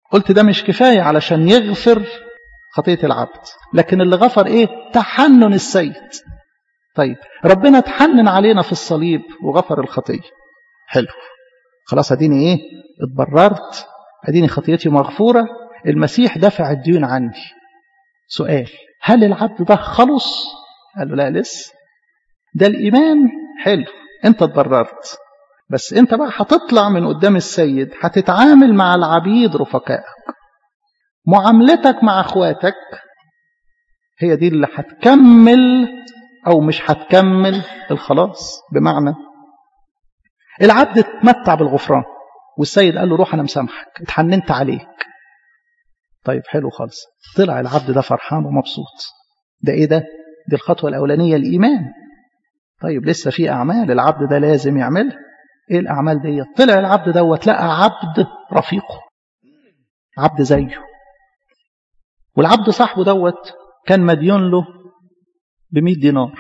قلت ده مش كفاية علشان يغفر خطية العبد لكن اللي غفر ايه تحنن السيد طيب ربنا تحنن علينا في الصليب وغفر الخطية حلو خلاص اديني ايه اتبررت اديني خطيتي مغفورة المسيح دفع الديون عني سؤال هل العبد ده خلص قال له لا لسه ده الإيمان حلو انت اتبررت بس انت بقى هتطلع من قدام السيد هتتعامل مع العبيد رفقائك معاملتك مع اخواتك هي دي اللي هتكمل او مش هتكمل الخلاص بمعنى العبد اتمتع بالغفران والسيد قال له روح انا مسامحك اتحننت عليك طيب حلو خالص طلع العبد ده فرحان ومبسوط ده ايه ده دي الخطوه الاولانيه الايمان طيب لسه في اعمال العبد ده لازم يعملها ايه الاعمال دي طلع العبد دوت لقى عبد رفيقه عبد زيه والعبد صاحبه دوت كان مديون له بمئة دينار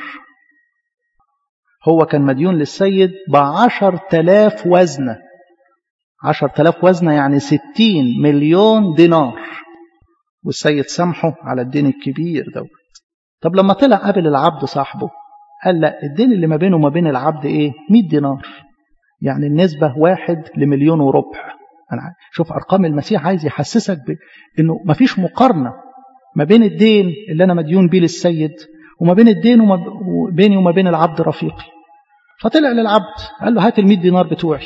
هو كان مديون للسيد بعشر تلاف وزنة عشر تلاف وزنة يعني ستين مليون دينار والسيد سامحه على الدين الكبير دوت طب لما طلع قابل العبد صاحبه قال لا الدين اللي ما بينه وما بين العبد ايه 100 دينار يعني النسبة واحد لمليون وربع أنا شوف أرقام المسيح عايز يحسسك بأنه ما فيش مقارنة ما بين الدين اللي أنا مديون بيه للسيد وما بين الدين وما بيني وما بين العبد رفيقي فطلع للعبد قال له هات ال 100 دينار بتوعي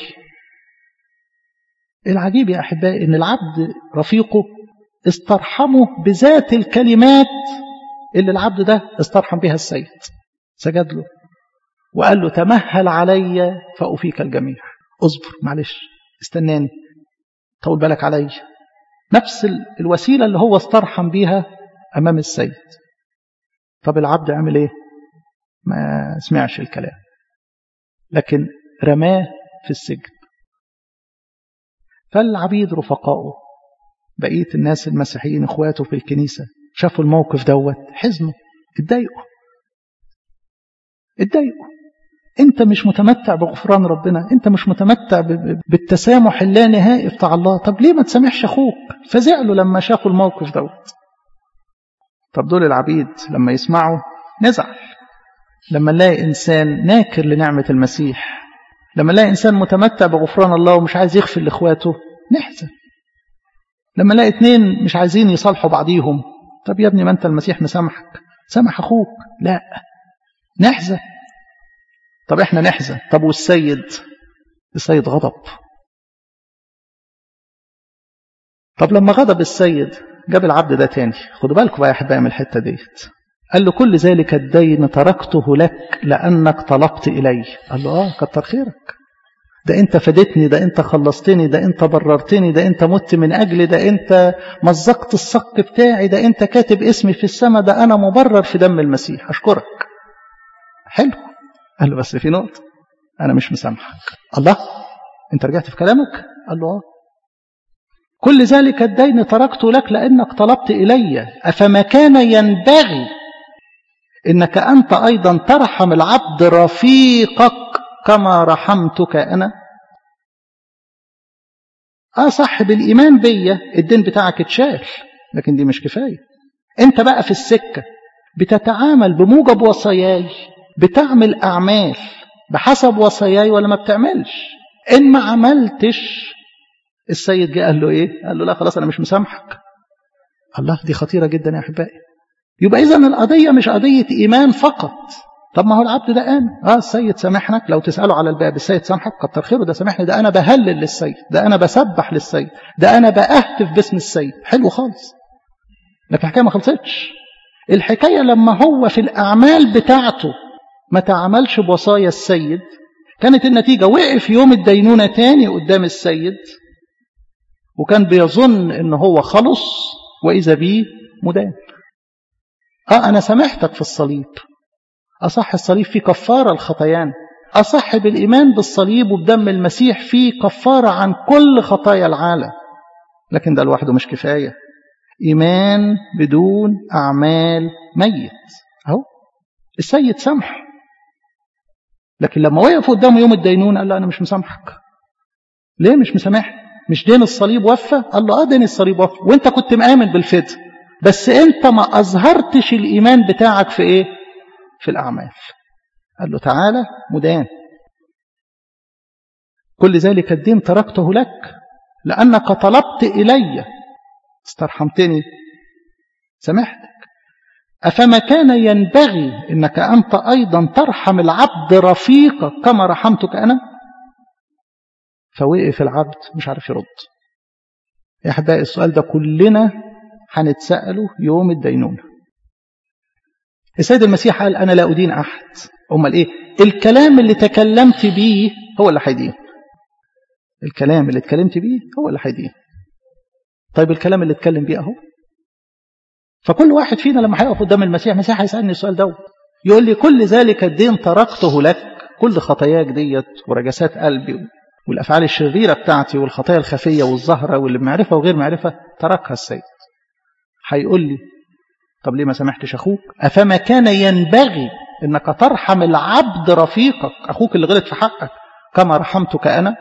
العجيب يا أحبائي أن العبد رفيقه استرحمه بذات الكلمات اللي العبد ده استرحم بها السيد سجد له وقال له تمهل علي فأفيك الجميع اصبر معلش استناني طول بالك علي نفس الوسيلة اللي هو استرحم بيها أمام السيد طب العبد عمل ايه ما سمعش الكلام لكن رماه في السجن فالعبيد رفقائه بقية الناس المسيحيين اخواته في الكنيسة شافوا الموقف دوت حزنوا اتضايقوا اتضايقوا انت مش متمتع بغفران ربنا انت مش متمتع بالتسامح اللانهائي بتاع الله طب ليه ما تسامحش اخوك فزعلوا لما شافوا الموقف دوت طب دول العبيد لما يسمعوا نزعل لما نلاقي انسان ناكر لنعمه المسيح لما نلاقي انسان متمتع بغفران الله ومش عايز يغفر لاخواته نحزن لما نلاقي اتنين مش عايزين يصالحوا بعضيهم طب يا ابني ما انت المسيح مسامحك سامح اخوك لا نحزن طب احنا نحزن طب والسيد السيد غضب طب لما غضب السيد جاب العبد ده تاني خدوا بالكم بقى يا احبائي من الحته ديت قال له كل ذلك الدين تركته لك لانك طلبت الي قال له اه كتر خيرك ده انت فدتني ده انت خلصتني ده انت بررتني ده انت مت من اجلي ده انت مزقت الصك بتاعي ده انت كاتب اسمي في السماء ده انا مبرر في دم المسيح اشكرك حلو قال له بس في نقطة أنا مش مسامحك الله أنت رجعت في كلامك قال له آه كل ذلك الدين تركته لك لأنك طلبت إلي أفما كان ينبغي إنك أنت أيضا ترحم العبد رفيقك كما رحمتك أنا آه صح بالإيمان بيا الدين بتاعك اتشال لكن دي مش كفاية أنت بقى في السكة بتتعامل بموجب وصاياي بتعمل أعمال بحسب وصاياي ولا ما بتعملش إن ما عملتش السيد جه قال له إيه قال له لا خلاص أنا مش مسامحك الله دي خطيرة جدا يا أحبائي يبقى إذا القضية مش قضية إيمان فقط طب ما هو العبد ده قام اه السيد سامحنك لو تسأله على الباب السيد سامحك كتر خيره ده سامحني ده أنا بهلل للسيد ده أنا بسبح للسيد ده أنا بأهتف باسم السيد حلو خالص لكن الحكاية ما خلصتش الحكاية لما هو في الأعمال بتاعته ما تعاملش بوصايا السيد كانت النتيجة وقف يوم الدينونة تاني قدام السيد وكان بيظن ان هو خلص وإذا بيه مدان اه انا سامحتك في الصليب اصح الصليب في كفارة الخطيان اصح بالايمان بالصليب وبدم المسيح في كفارة عن كل خطايا العالم لكن ده لوحده مش كفاية ايمان بدون اعمال ميت اهو السيد سامحه لكن لما وقف قدامه يوم الدينون قال له انا مش مسامحك ليه مش مسامحني مش دين الصليب وفى قال له اه دين الصليب وفى وانت كنت مآمن بالفداء بس انت ما اظهرتش الايمان بتاعك في ايه في الاعمال قال له تعالى مدان كل ذلك الدين تركته لك لانك طلبت الي استرحمتني سمحتك افما كان ينبغي انك انت ايضا ترحم العبد رفيقك كما رحمتك انا فوقف العبد مش عارف يرد يا احبائي السؤال ده كلنا هنتساله يوم الدينونه السيد المسيح قال انا لا ادين احد امال ايه الكلام اللي تكلمت بيه هو اللي هيدين الكلام اللي اتكلمت بيه هو اللي هيدين طيب الكلام اللي اتكلم بيه اهو فكل واحد فينا لما هيقف قدام المسيح المسيح هيسالني السؤال ده يقول لي كل ذلك الدين تركته لك كل خطاياك ديت ورجسات قلبي والافعال الشريره بتاعتي والخطايا الخفيه والظاهره واللي بمعرفه وغير معرفه تركها السيد هيقول لي طب ليه ما سامحتش اخوك افما كان ينبغي انك ترحم العبد رفيقك اخوك اللي غلط في حقك كما رحمتك انا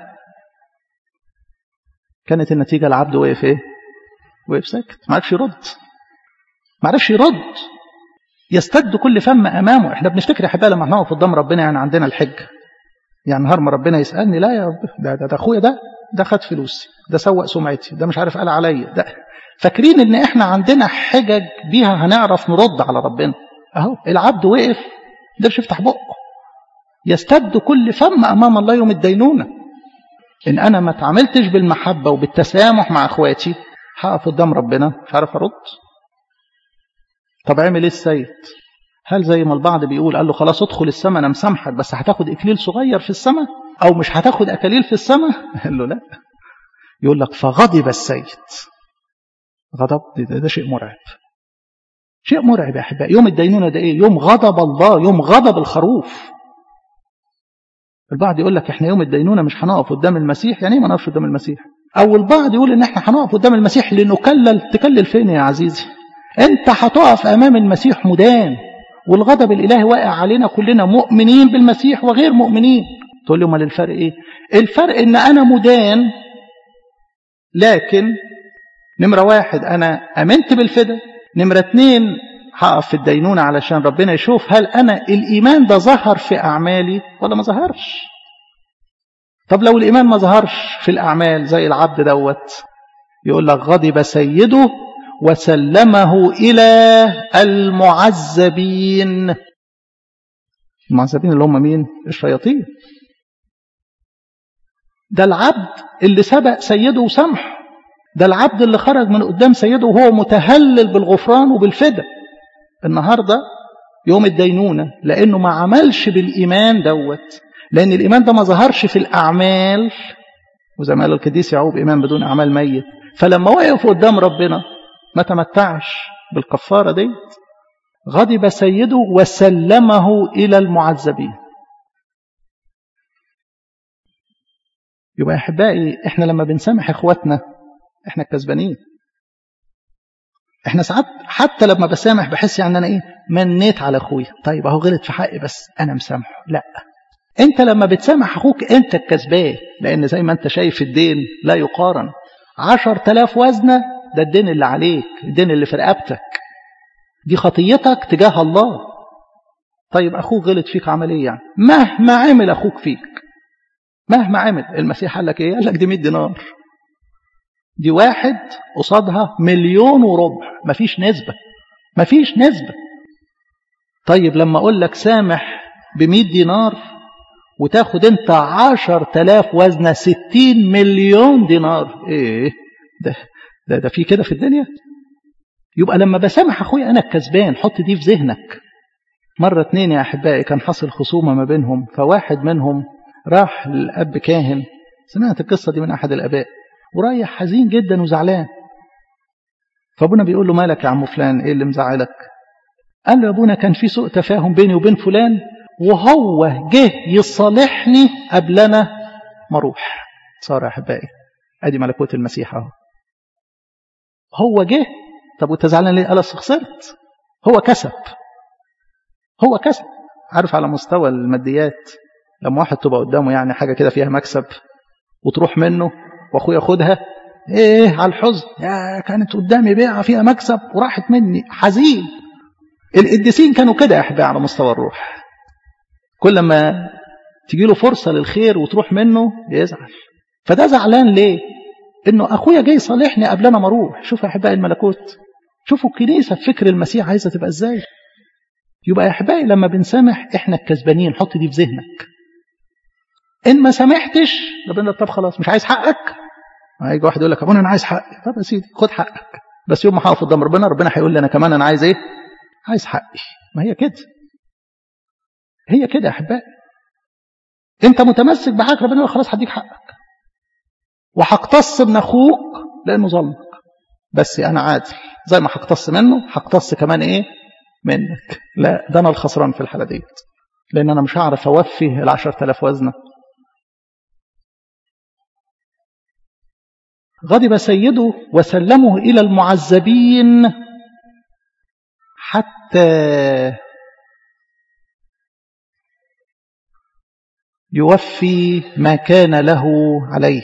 كانت النتيجه العبد وقف ايه وقف ساكت ما عرفش يرد ما عرفش يرد يستد كل فم امامه احنا بنفتكر يا احبائي لما هنقف قدام ربنا يعني عندنا الحجه يعني نهار ما ربنا يسالني لا يا رب ده ده, ده اخويا ده ده خد فلوسي ده سوق سمعتي ده مش عارف قال عليا ده فاكرين ان احنا عندنا حجج بيها هنعرف نرد على ربنا اهو العبد وقف قدرش يفتح بقه يستد كل فم امام الله يوم الدينونه ان انا ما تعاملتش بالمحبه وبالتسامح مع اخواتي هقف قدام ربنا مش عارف ارد طب عمل ايه السيد هل زي ما البعض بيقول قال له خلاص ادخل السماء انا مسامحك بس هتاخد اكليل صغير في السماء او مش هتاخد اكاليل في السماء قال له لا يقول لك فغضب السيد غضب ده, ده شيء مرعب شيء مرعب يا احبائي يوم الدينونه ده ايه يوم غضب الله يوم غضب الخروف البعض يقول لك احنا يوم الدينونه مش هنقف قدام المسيح يعني ايه ما نقفش قدام المسيح او البعض يقول ان احنا هنقف قدام المسيح لنكلل تكلل فين يا عزيزي انت هتقف امام المسيح مدان والغضب الالهي واقع علينا كلنا مؤمنين بالمسيح وغير مؤمنين تقول لي امال الفرق ايه الفرق ان انا مدان لكن نمرة واحد أنا أمنت بالفدا نمرة اتنين هقف في الدينونة علشان ربنا يشوف هل أنا الإيمان ده ظهر في أعمالي ولا ما ظهرش طب لو الإيمان ما ظهرش في الأعمال زي العبد دوت يقول لك غضب سيده وسلمه إلى المعذبين المعذبين اللي هم مين الشياطين ده العبد اللي سبق سيده وسامحه ده العبد اللي خرج من قدام سيده وهو متهلل بالغفران وبالفدا النهاردة يوم الدينونة لأنه ما عملش بالإيمان دوت لأن الإيمان ده ما ظهرش في الأعمال وزي ما قال القديس يعقوب إيمان بدون أعمال ميت فلما وقف قدام ربنا ما تمتعش بالكفارة دي غضب سيده وسلمه إلى المعذبين يبقى أحبائي إحنا لما بنسامح إخواتنا إحنا الكسبانين إحنا ساعات حتى لما بسامح بحس يعني أنا إيه منيت على أخويا طيب أهو غلط في حقي بس أنا مسامحه لا أنت لما بتسامح أخوك أنت الكسبان لأن زي ما أنت شايف الدين لا يقارن عشر تلاف وزنة ده الدين اللي عليك الدين اللي في رقبتك دي خطيتك تجاه الله طيب أخوك غلط فيك عمل إيه يعني مهما عمل أخوك فيك مهما عمل المسيح قال لك إيه قال لك دي 100 دينار دي واحد قصادها مليون وربع مفيش نسبة مفيش نسبة طيب لما أقول لك سامح بمئة دينار وتاخد انت عشر تلاف وزنة ستين مليون دينار ايه ده ده, ده في كده في الدنيا يبقى لما بسامح اخويا انا الكسبان حط دي في ذهنك مرة اتنين يا احبائي كان حصل خصومة ما بينهم فواحد منهم راح للاب كاهن سمعت القصة دي من احد الاباء ورايح حزين جدا وزعلان فابونا بيقول له مالك يا عم فلان ايه اللي مزعلك قال له يا ابونا كان في سوء تفاهم بيني وبين فلان وهو جه يصالحني قبل انا ما اروح صار يا احبائي ادي ملكوت المسيح اهو هو جه طب وانت زعلان ليه قال اصل خسرت هو كسب هو كسب عارف على مستوى الماديات لما واحد تبقى قدامه يعني حاجه كده فيها مكسب وتروح منه واخويا خدها ايه على الحزن يا كانت قدامي بيعه فيها مكسب وراحت مني حزين القديسين كانوا كده يا احبائي على مستوى الروح كل ما تجي له فرصه للخير وتروح منه يزعل فده زعلان ليه انه اخويا جاي يصالحني قبل انا ما اروح شوف يا احبائي الملكوت شوفوا الكنيسه في فكر المسيح عايزه تبقى ازاي يبقى يا احبائي لما بنسامح احنا الكسبانين حط دي في ذهنك ان ما سامحتش ربنا طب خلاص مش عايز حقك هيجي واحد يقول لك ابونا انا عايز حقي طب يا سيدي خد حقك بس يوم ما هقف قدام ربنا ربنا هيقول لي انا كمان انا عايز ايه عايز حقي ما هي كده هي كده يا احبائي انت متمسك بحقك ربنا يقول خلاص هديك حقك وهقتص من اخوك لانه ظلمك بس انا عادل زي ما هقتص منه هقتص كمان ايه منك لا ده انا الخسران في الحاله ديت لان انا مش هعرف اوفي ال 10000 وزنه غضب سيده وسلمه الى المعذبين حتى يوفي ما كان له عليه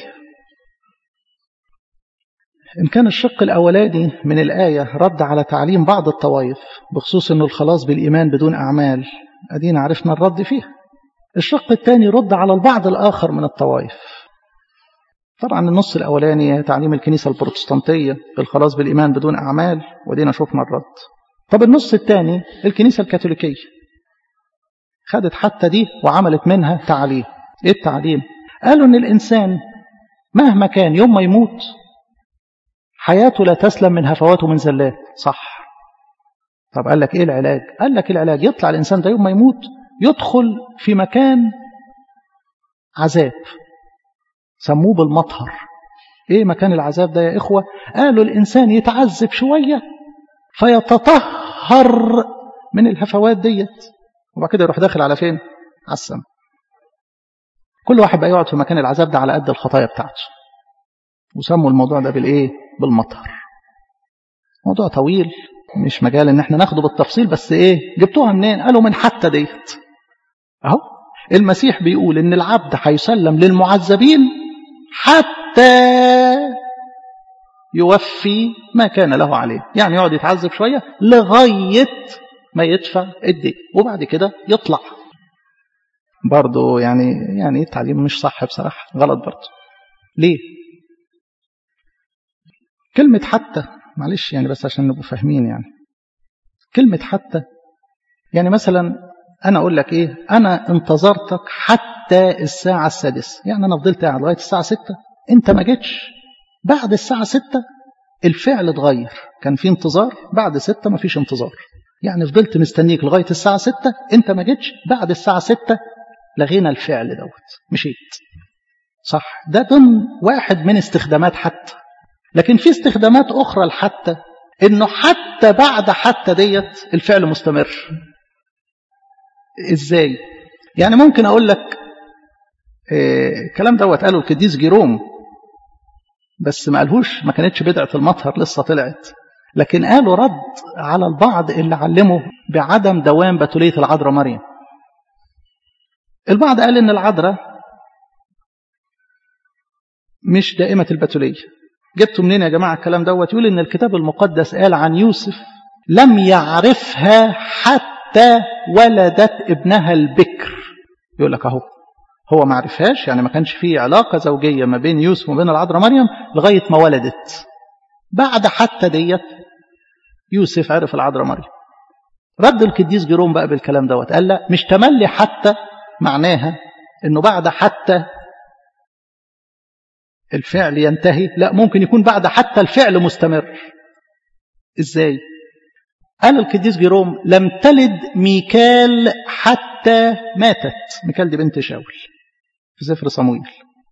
إن كان الشق الأولاني من الآية رد على تعليم بعض الطوائف بخصوص أنه الخلاص بالإيمان بدون أعمال أدينا عرفنا الرد فيها الشق الثاني رد على البعض الآخر من الطوائف طبعا النص الأولاني تعليم الكنيسة البروتستانتية الخلاص بالإيمان بدون أعمال ودينا شفنا الرد طب النص الثاني الكنيسة الكاثوليكية خدت حتى دي وعملت منها تعليم ايه التعليم قالوا ان الانسان مهما كان يوم ما يموت حياته لا تسلم من هفوات ومن زلات صح طب قال لك ايه العلاج قال لك العلاج يطلع الانسان ده يوم ما يموت يدخل في مكان عذاب سموه بالمطهر ايه مكان العذاب ده يا اخوه قالوا الانسان يتعذب شويه فيتطهر من الهفوات ديت وبعد كده يروح داخل على فين على السماء كل واحد بقى يقعد في مكان العذاب ده على قد الخطايا بتاعته وسموا الموضوع ده بالايه بالمطهر موضوع طويل مش مجال ان احنا ناخده بالتفصيل بس ايه جبتوها منين قالوا من حتى ديت اهو المسيح بيقول ان العبد هيسلم للمعذبين حتى يوفي ما كان له عليه يعني يقعد يتعذب شوية لغاية ما يدفع الدين وبعد كده يطلع برضه يعني يعني التعليم مش صح بصراحة غلط برضه ليه كلمة حتى معلش يعني بس عشان نبقوا فاهمين يعني كلمة حتى يعني مثلا أنا أقول لك إيه أنا انتظرتك حتى الساعة السادسة يعني أنا فضلت قاعد لغاية الساعة ستة أنت ما جيتش بعد الساعة ستة الفعل اتغير كان في انتظار بعد ستة ما فيش انتظار يعني فضلت مستنيك لغاية الساعة ستة أنت ما جيتش بعد الساعة ستة لغينا الفعل دوت مشيت صح ده ضمن واحد من استخدامات حتى لكن في استخدامات أخرى لحتى إنه حتى بعد حتى ديت الفعل مستمر إزاي يعني ممكن أقول لك الكلام إيه دوت قاله القديس جيروم بس ما قالهوش ما كانتش بدعة المطهر لسه طلعت لكن قالوا رد على البعض اللي علموا بعدم دوام بتولية العذراء مريم البعض قال ان العذراء مش دائمة البتولية جبتوا منين يا جماعة الكلام دوت يقول ان الكتاب المقدس قال عن يوسف لم يعرفها حتى ولدت ابنها البكر يقول لك اهو هو ما عرفهاش يعني ما كانش فيه علاقة زوجية ما بين يوسف وما بين العذراء مريم لغاية ما ولدت بعد حتى ديت يوسف عرف العذراء مريم رد القديس جيروم بقى بالكلام دوت قال لا مش تملي حتى معناها انه بعد حتى الفعل ينتهي لا ممكن يكون بعد حتى الفعل مستمر ازاي قال القديس جيروم لم تلد ميكال حتى ماتت ميكال دي بنت شاول في سفر صمويل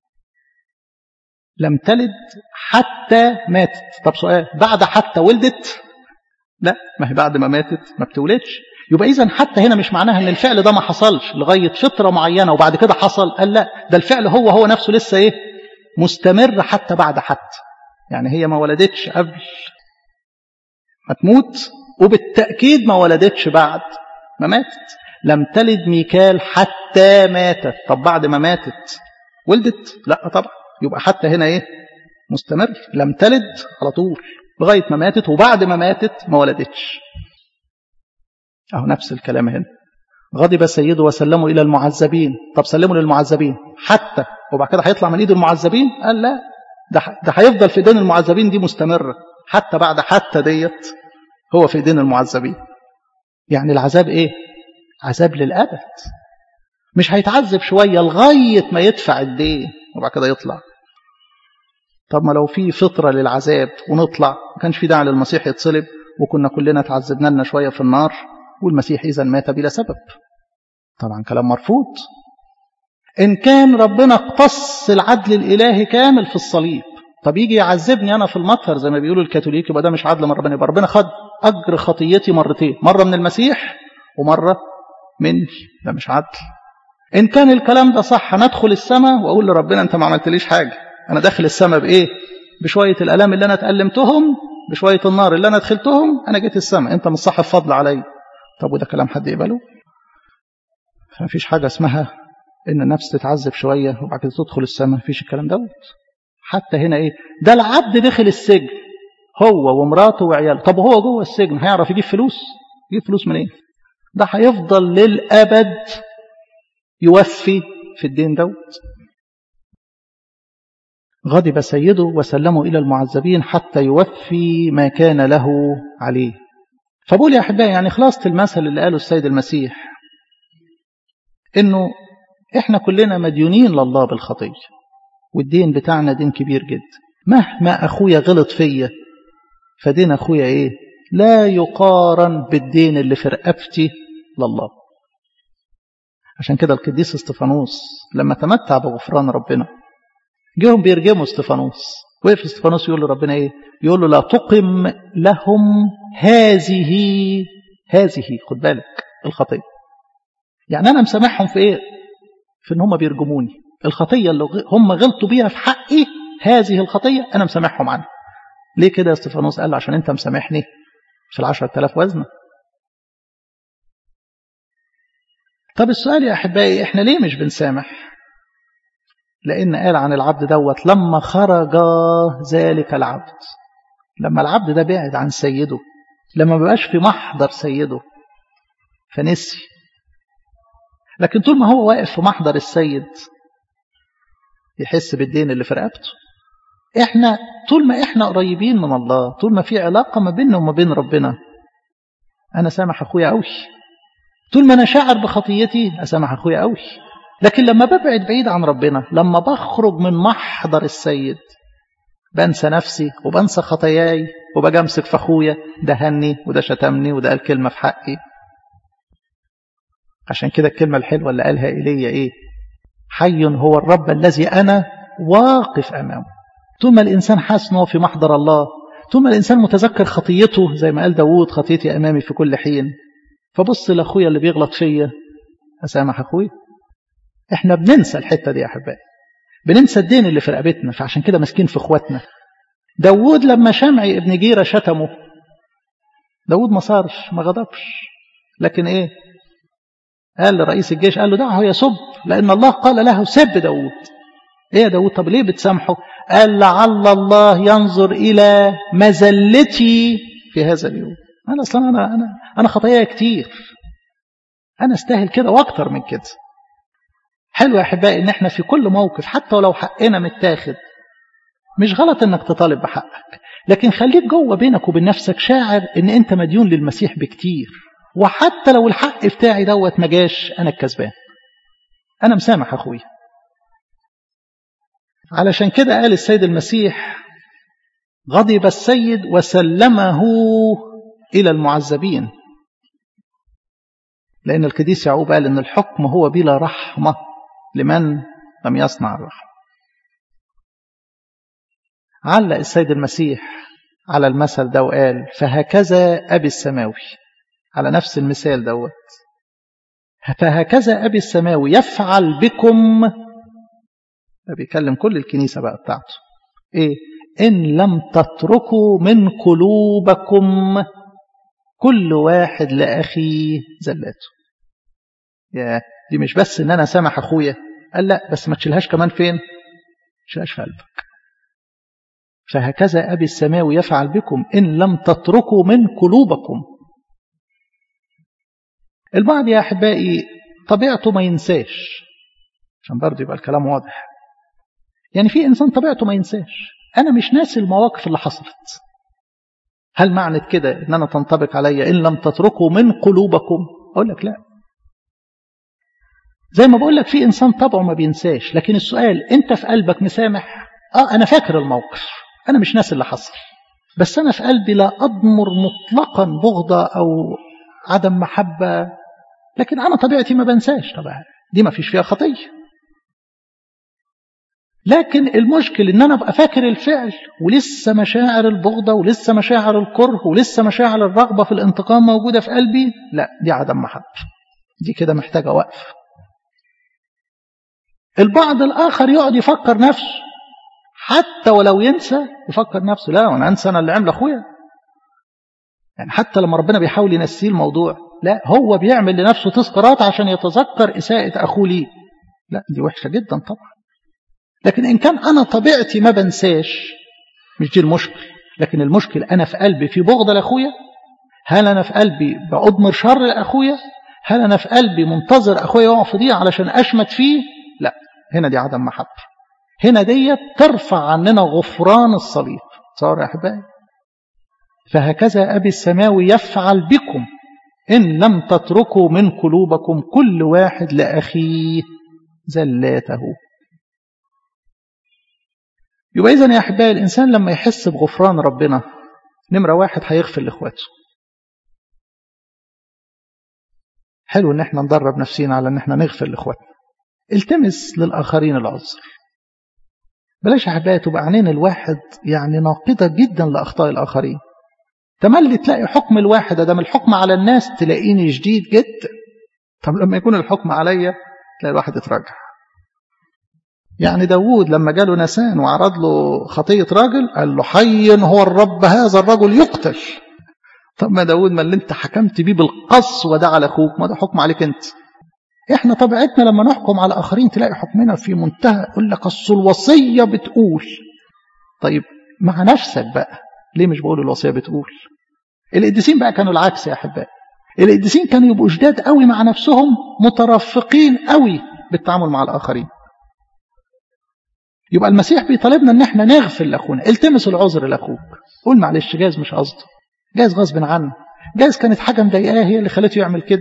لم تلد حتى ماتت طب سؤال بعد حتى ولدت لا ما هي بعد ما ماتت ما بتولدش يبقى اذا حتى هنا مش معناها ان الفعل ده ما حصلش لغايه فتره معينه وبعد كده حصل قال لا ده الفعل هو هو نفسه لسه ايه مستمر حتى بعد حتى يعني هي ما ولدتش قبل ما تموت وبالتاكيد ما ولدتش بعد ما ماتت لم تلد ميكال حتى ماتت طب بعد ما ماتت ولدت لا طبعا يبقى حتى هنا ايه مستمر لم تلد على طول لغاية ما ماتت وبعد ما ماتت ما ولدتش أهو نفس الكلام هنا غضب سيده وسلموا إلى المعذبين طب سلموا للمعذبين حتى وبعد كده هيطلع من إيد المعذبين قال لا ده ده هيفضل في ايدين المعذبين دي مستمرة حتى بعد حتى ديت هو في ايدين المعذبين يعني العذاب ايه عذاب للأبد مش هيتعذب شوية لغاية ما يدفع الدين وبعد كده يطلع طب ما لو في فطرة للعذاب ونطلع ما كانش في داعي للمسيح يتصلب وكنا كلنا تعذبنا لنا شوية في النار والمسيح إذا مات بلا سبب طبعا كلام مرفوض إن كان ربنا اقتص العدل الإلهي كامل في الصليب طب يجي يعذبني أنا في المطهر زي ما بيقولوا الكاثوليك يبقى ده مش عدل من ربنا يبقى ربنا خد أجر خطيتي مرتين مرة من المسيح ومرة مني ده مش عدل إن كان الكلام ده صح ندخل السماء وأقول لربنا أنت ما عملتليش حاجة أنا داخل السماء بإيه بشوية الألام اللي أنا اتألمتهم بشوية النار اللي أنا دخلتهم أنا جيت السماء أنت مش صاحب فضل علي طب وده كلام حد يقبله فمفيش حاجة اسمها إن النفس تتعذب شوية وبعد كده تدخل السماء مفيش الكلام دوت حتى هنا إيه ده العبد دخل السجن هو ومراته وعياله طب هو جوه السجن هيعرف يجيب فلوس يجيب فلوس منين إيه؟ ده هيفضل للأبد يوفي في الدين دوت غضب سيده وسلمه إلى المعذبين حتى يوفي ما كان له عليه فبقول يا أحبائي يعني خلاصة المثل اللي قاله السيد المسيح إنه إحنا كلنا مديونين لله بالخطية والدين بتاعنا دين كبير جدا مهما أخويا غلط فيا فدين أخويا إيه لا يقارن بالدين اللي في رقبتي لله عشان كده القديس استفانوس لما تمتع بغفران ربنا جيهم بيرجموا استفانوس وقف استفانوس يقول لربنا ايه يقول له لا تقم لهم هذه هذه خد بالك الخطيه يعني انا مسامحهم في ايه في ان هم بيرجموني الخطيه اللي هم غلطوا بيها في حقي هذه الخطيه انا مسامحهم عنها ليه كده يا استفانوس قال له عشان انت مسامحني في العشرة آلاف وزنه طب السؤال يا أحبائي إحنا ليه مش بنسامح لأن قال عن العبد دوت لما خرج ذلك العبد لما العبد ده بعد عن سيده لما بقاش في محضر سيده فنسي لكن طول ما هو واقف في محضر السيد يحس بالدين اللي في رقبته احنا طول ما احنا قريبين من الله طول ما في علاقة ما بيننا وما بين ربنا انا سامح اخويا قوي طول ما انا شاعر بخطيتي اسامح اخويا قوي لكن لما ببعد بعيد عن ربنا لما بخرج من محضر السيد بنسى نفسي وبنسى خطاياي وباجي امسك في اخويا ده هني وده شتمني وده قال كلمه في حقي عشان كده الكلمه الحلوه اللي قالها ايليا ايه حي هو الرب الذي انا واقف امامه طول ما الانسان حاسس انه في محضر الله طول ما الانسان متذكر خطيته زي ما قال داوود خطيتي امامي في كل حين فبص لاخويا اللي بيغلط فيا اسامح اخويا احنا بننسى الحته دي يا احبائي بننسى الدين اللي في رقبتنا فعشان كده ماسكين في اخواتنا داوود لما شمعي ابن جيره شتمه داوود ما صارش ما غضبش لكن ايه قال لرئيس الجيش قال له دعه يسب لان الله قال له سب داوود ايه يا داوود طب ليه بتسامحه قال لعل الله ينظر الى مزلتي في هذا اليوم انا اصلا انا انا انا خطاياي كتير انا استاهل كده واكتر من كده حلو يا احبائي ان احنا في كل موقف حتى ولو حقنا متاخد مش غلط انك تطالب بحقك لكن خليك جوه بينك وبين نفسك شاعر ان انت مديون للمسيح بكتير وحتى لو الحق بتاعي دوت ما جاش انا الكسبان انا مسامح اخويا علشان كده قال السيد المسيح غضب السيد وسلمه الى المعذبين لان القديس يعقوب قال ان الحكم هو بلا رحمه لمن لم يصنع الرحمة علق السيد المسيح على المثل ده وقال فهكذا أبي السماوي على نفس المثال دوت فهكذا أبي السماوي يفعل بكم بيكلم كل الكنيسة بقى بتاعته إيه إن لم تتركوا من قلوبكم كل واحد لأخيه زلاته يا دي مش بس ان انا سامح اخويا قال لا بس ما تشيلهاش كمان فين تشيلهاش في قلبك فهكذا أبي السماوي يفعل بكم إن لم تتركوا من قلوبكم البعض يا أحبائي طبيعته ما ينساش عشان برضه يبقى الكلام واضح يعني في إنسان طبيعته ما ينساش أنا مش ناسي المواقف اللي حصلت هل معنى كده إن أنا تنطبق عليا إن لم تتركوا من قلوبكم أقول لك لا زي ما بقول لك في إنسان طبعه ما بينساش لكن السؤال أنت في قلبك مسامح آه أنا فاكر الموقف أنا مش ناسي اللي حصل بس أنا في قلبي لا أضمر مطلقا بغضة أو عدم محبة لكن أنا طبيعتي ما بنساش طبعا دي ما فيش فيها خطية لكن المشكل ان انا ابقى فاكر الفعل ولسه مشاعر البغضه ولسه مشاعر الكره ولسه مشاعر الرغبه في الانتقام موجوده في قلبي لا دي عدم محبه دي كده محتاجه وقف البعض الاخر يقعد يفكر نفسه حتى ولو ينسى يفكر نفسه لا انا انسى انا اللي عمل اخويا يعني حتى لما ربنا بيحاول ينسيه الموضوع لا هو بيعمل لنفسه تذكارات عشان يتذكر اساءه اخوه ليه لا دي وحشه جدا طبعا لكن إن كان أنا طبيعتي ما بنساش مش دي المشكل لكن المشكل أنا في قلبي في بغضة لأخويا هل أنا في قلبي بأضمر شر لأخويا هل أنا في قلبي منتظر أخويا يقع في ضيع علشان أشمت فيه لا هنا دي عدم محبة هنا دي ترفع عننا غفران الصليب صار يا أحبائي فهكذا أبي السماوي يفعل بكم إن لم تتركوا من قلوبكم كل واحد لأخيه زلاته يبقى إذن يا أحبائي الإنسان لما يحس بغفران ربنا نمرة واحد هيغفر لإخواته حلو إن احنا ندرب نفسينا على إن احنا نغفر لإخواتنا التمس للآخرين العذر بلاش يا أحبائي تبقى عينين الواحد يعني ناقدة جدا لأخطاء الآخرين تملي تلاقي حكم الواحد ده من الحكم على الناس تلاقيني شديد جدا طب لما يكون الحكم عليا تلاقي الواحد يتراجع يعني داوود لما جاله نسان وعرض له خطية راجل قال له حي هو الرب هذا الرجل يقتل طب ما داوود ما اللي انت حكمت بيه بالقسوة ده على اخوك ما ده حكم عليك انت احنا طبيعتنا لما نحكم على اخرين تلاقي حكمنا في منتهى يقول لك اصل الوصية بتقول طيب مع نفسك بقى ليه مش بقول الوصية بتقول القديسين بقى كانوا العكس يا احبائي القديسين كانوا يبقوا شداد قوي مع نفسهم مترفقين قوي بالتعامل مع الاخرين يبقى المسيح بيطالبنا ان احنا نغفر لاخونا التمس العذر لاخوك قول معلش جايز مش قصده جايز غصب عنه جايز كانت حاجه مضايقاه هي اللي خلته يعمل كده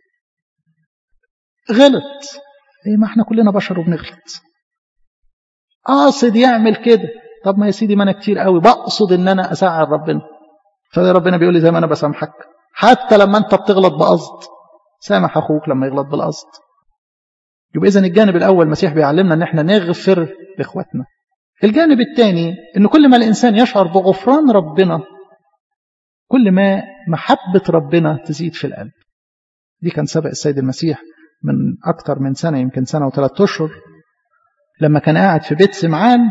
غلط ايه ما احنا كلنا بشر وبنغلط قاصد يعمل كده طب ما يا سيدي ما انا كتير قوي بقصد ان انا اسعر ربنا فربنا بيقول لي زي ما انا بسامحك حتى لما انت بتغلط بقصد سامح اخوك لما يغلط بالقصد يبقى اذا الجانب الاول المسيح بيعلمنا ان احنا نغفر لاخواتنا الجانب الثاني ان كل ما الانسان يشعر بغفران ربنا كل ما محبه ربنا تزيد في القلب دي كان سبق السيد المسيح من اكتر من سنه يمكن سنه وثلاث اشهر لما كان قاعد في بيت سمعان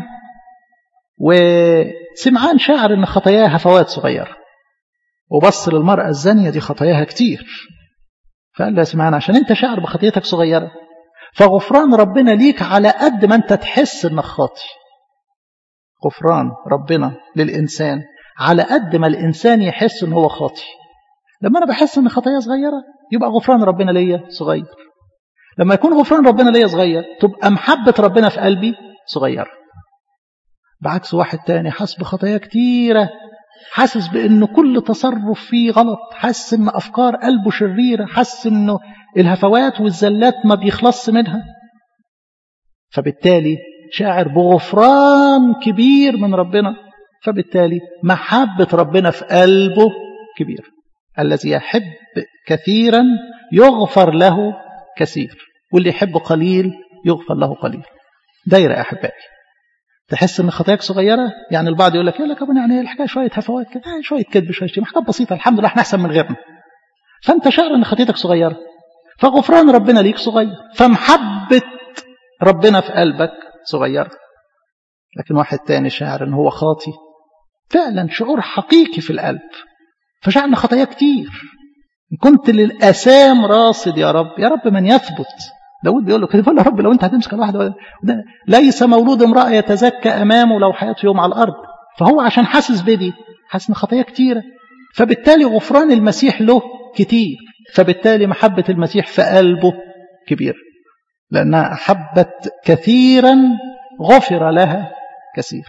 وسمعان شعر ان خطاياه هفوات صغيره وبص للمراه الزانيه دي خطاياها كتير فقال له يا سمعان عشان انت شاعر بخطيتك صغيره فغفران ربنا ليك على قد ما انت تحس انك خاطي غفران ربنا للإنسان على قد ما الإنسان يحس ان هو خاطي لما أنا بحس ان خطايا صغيرة يبقى غفران ربنا ليا صغير لما يكون غفران ربنا ليا صغير تبقى محبة ربنا في قلبي صغيرة بعكس واحد تاني حاسس بخطايا كتيرة حاسس بأنه كل تصرف فيه غلط حاسس أن أفكار قلبه شريرة حاسس أنه الهفوات والزلات ما بيخلص منها فبالتالي شاعر بغفران كبير من ربنا فبالتالي محبة ربنا في قلبه كبير الذي يحب كثيرا يغفر له كثير واللي يحب قليل يغفر له قليل دايرة يا أحبائي تحس ان خطاياك صغيره يعني البعض يقول لك يا لك يعني الحكايه شويه هفوات كده شويه كذب شويه شيء حاجات بسيطه الحمد لله احنا احسن من غيرنا فانت شعر ان خطيتك صغيره فغفران ربنا ليك صغير فمحبه ربنا في قلبك صغيره لكن واحد تاني شاعر ان هو خاطي فعلا شعور حقيقي في القلب فشعر ان خطاياه كتير كنت للاسام راصد يا رب يا رب من يثبت داود بيقول له كده بيقول له يا رب لو انت هتمسك الواحد ليس مولود امرأة يتزكى امامه لو حياته يوم على الارض فهو عشان حاسس بدي حاسس ان خطايا كتيره فبالتالي غفران المسيح له كتير فبالتالي محبه المسيح في قلبه كبيره لانها احبت كثيرا غفر لها كثير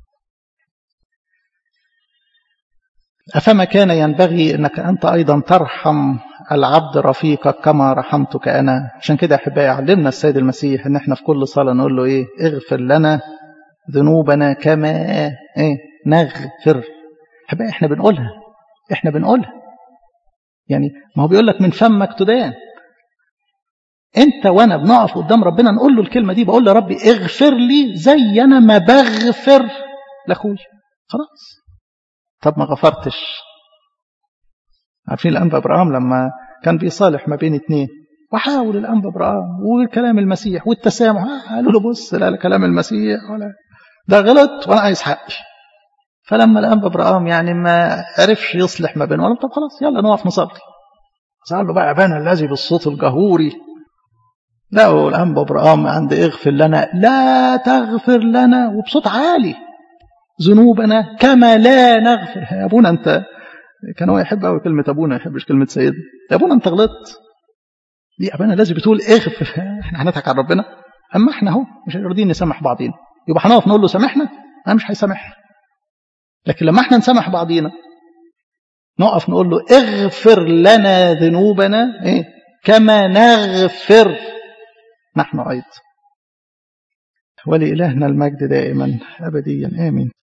أفما كان ينبغي أنك أنت أيضا ترحم العبد رفيقك كما رحمتك أنا عشان كده أحبائي علمنا السيد المسيح أن احنا في كل صلاة نقول له إيه اغفر لنا ذنوبنا كما إيه نغفر أحبائي احنا بنقولها احنا بنقولها يعني ما هو بيقول لك من فمك تدان انت وانا بنقف قدام ربنا نقول له الكلمه دي بقول له ربي اغفر لي زي انا ما بغفر لاخويا خلاص طب ما غفرتش عارفين الانبا ابراهام لما كان بيصالح ما بين اتنين وحاول الانبا ابراهام وكلام المسيح والتسامح قالوا له بص لا كلام المسيح ولا ده غلط وانا عايز حقي فلما الانبا ابراهام يعني ما عرفش يصلح ما بينهم طب خلاص يلا نقف نصلي قال له بقى ابانا الذي بالصوت الجهوري لا الانبا ابراهام عند اغفر لنا لا تغفر لنا وبصوت عالي ذنوبنا كما لا نغفر يا ابونا انت كان هو يحب قوي كلمه ابونا ما يحبش كلمه سيدنا يا ابونا انت غلطت دي ابانا لازم بتقول اغفر احنا هنضحك على ربنا اما احنا اهو مش راضيين نسامح بعضينا يبقى هنقف نقول له سامحنا انا مش هيسامحنا لكن لما احنا نسامح بعضينا نقف نقول له اغفر لنا ذنوبنا ايه كما نغفر نحن ايضا ولإلهنا المجد دائما أبديا آمين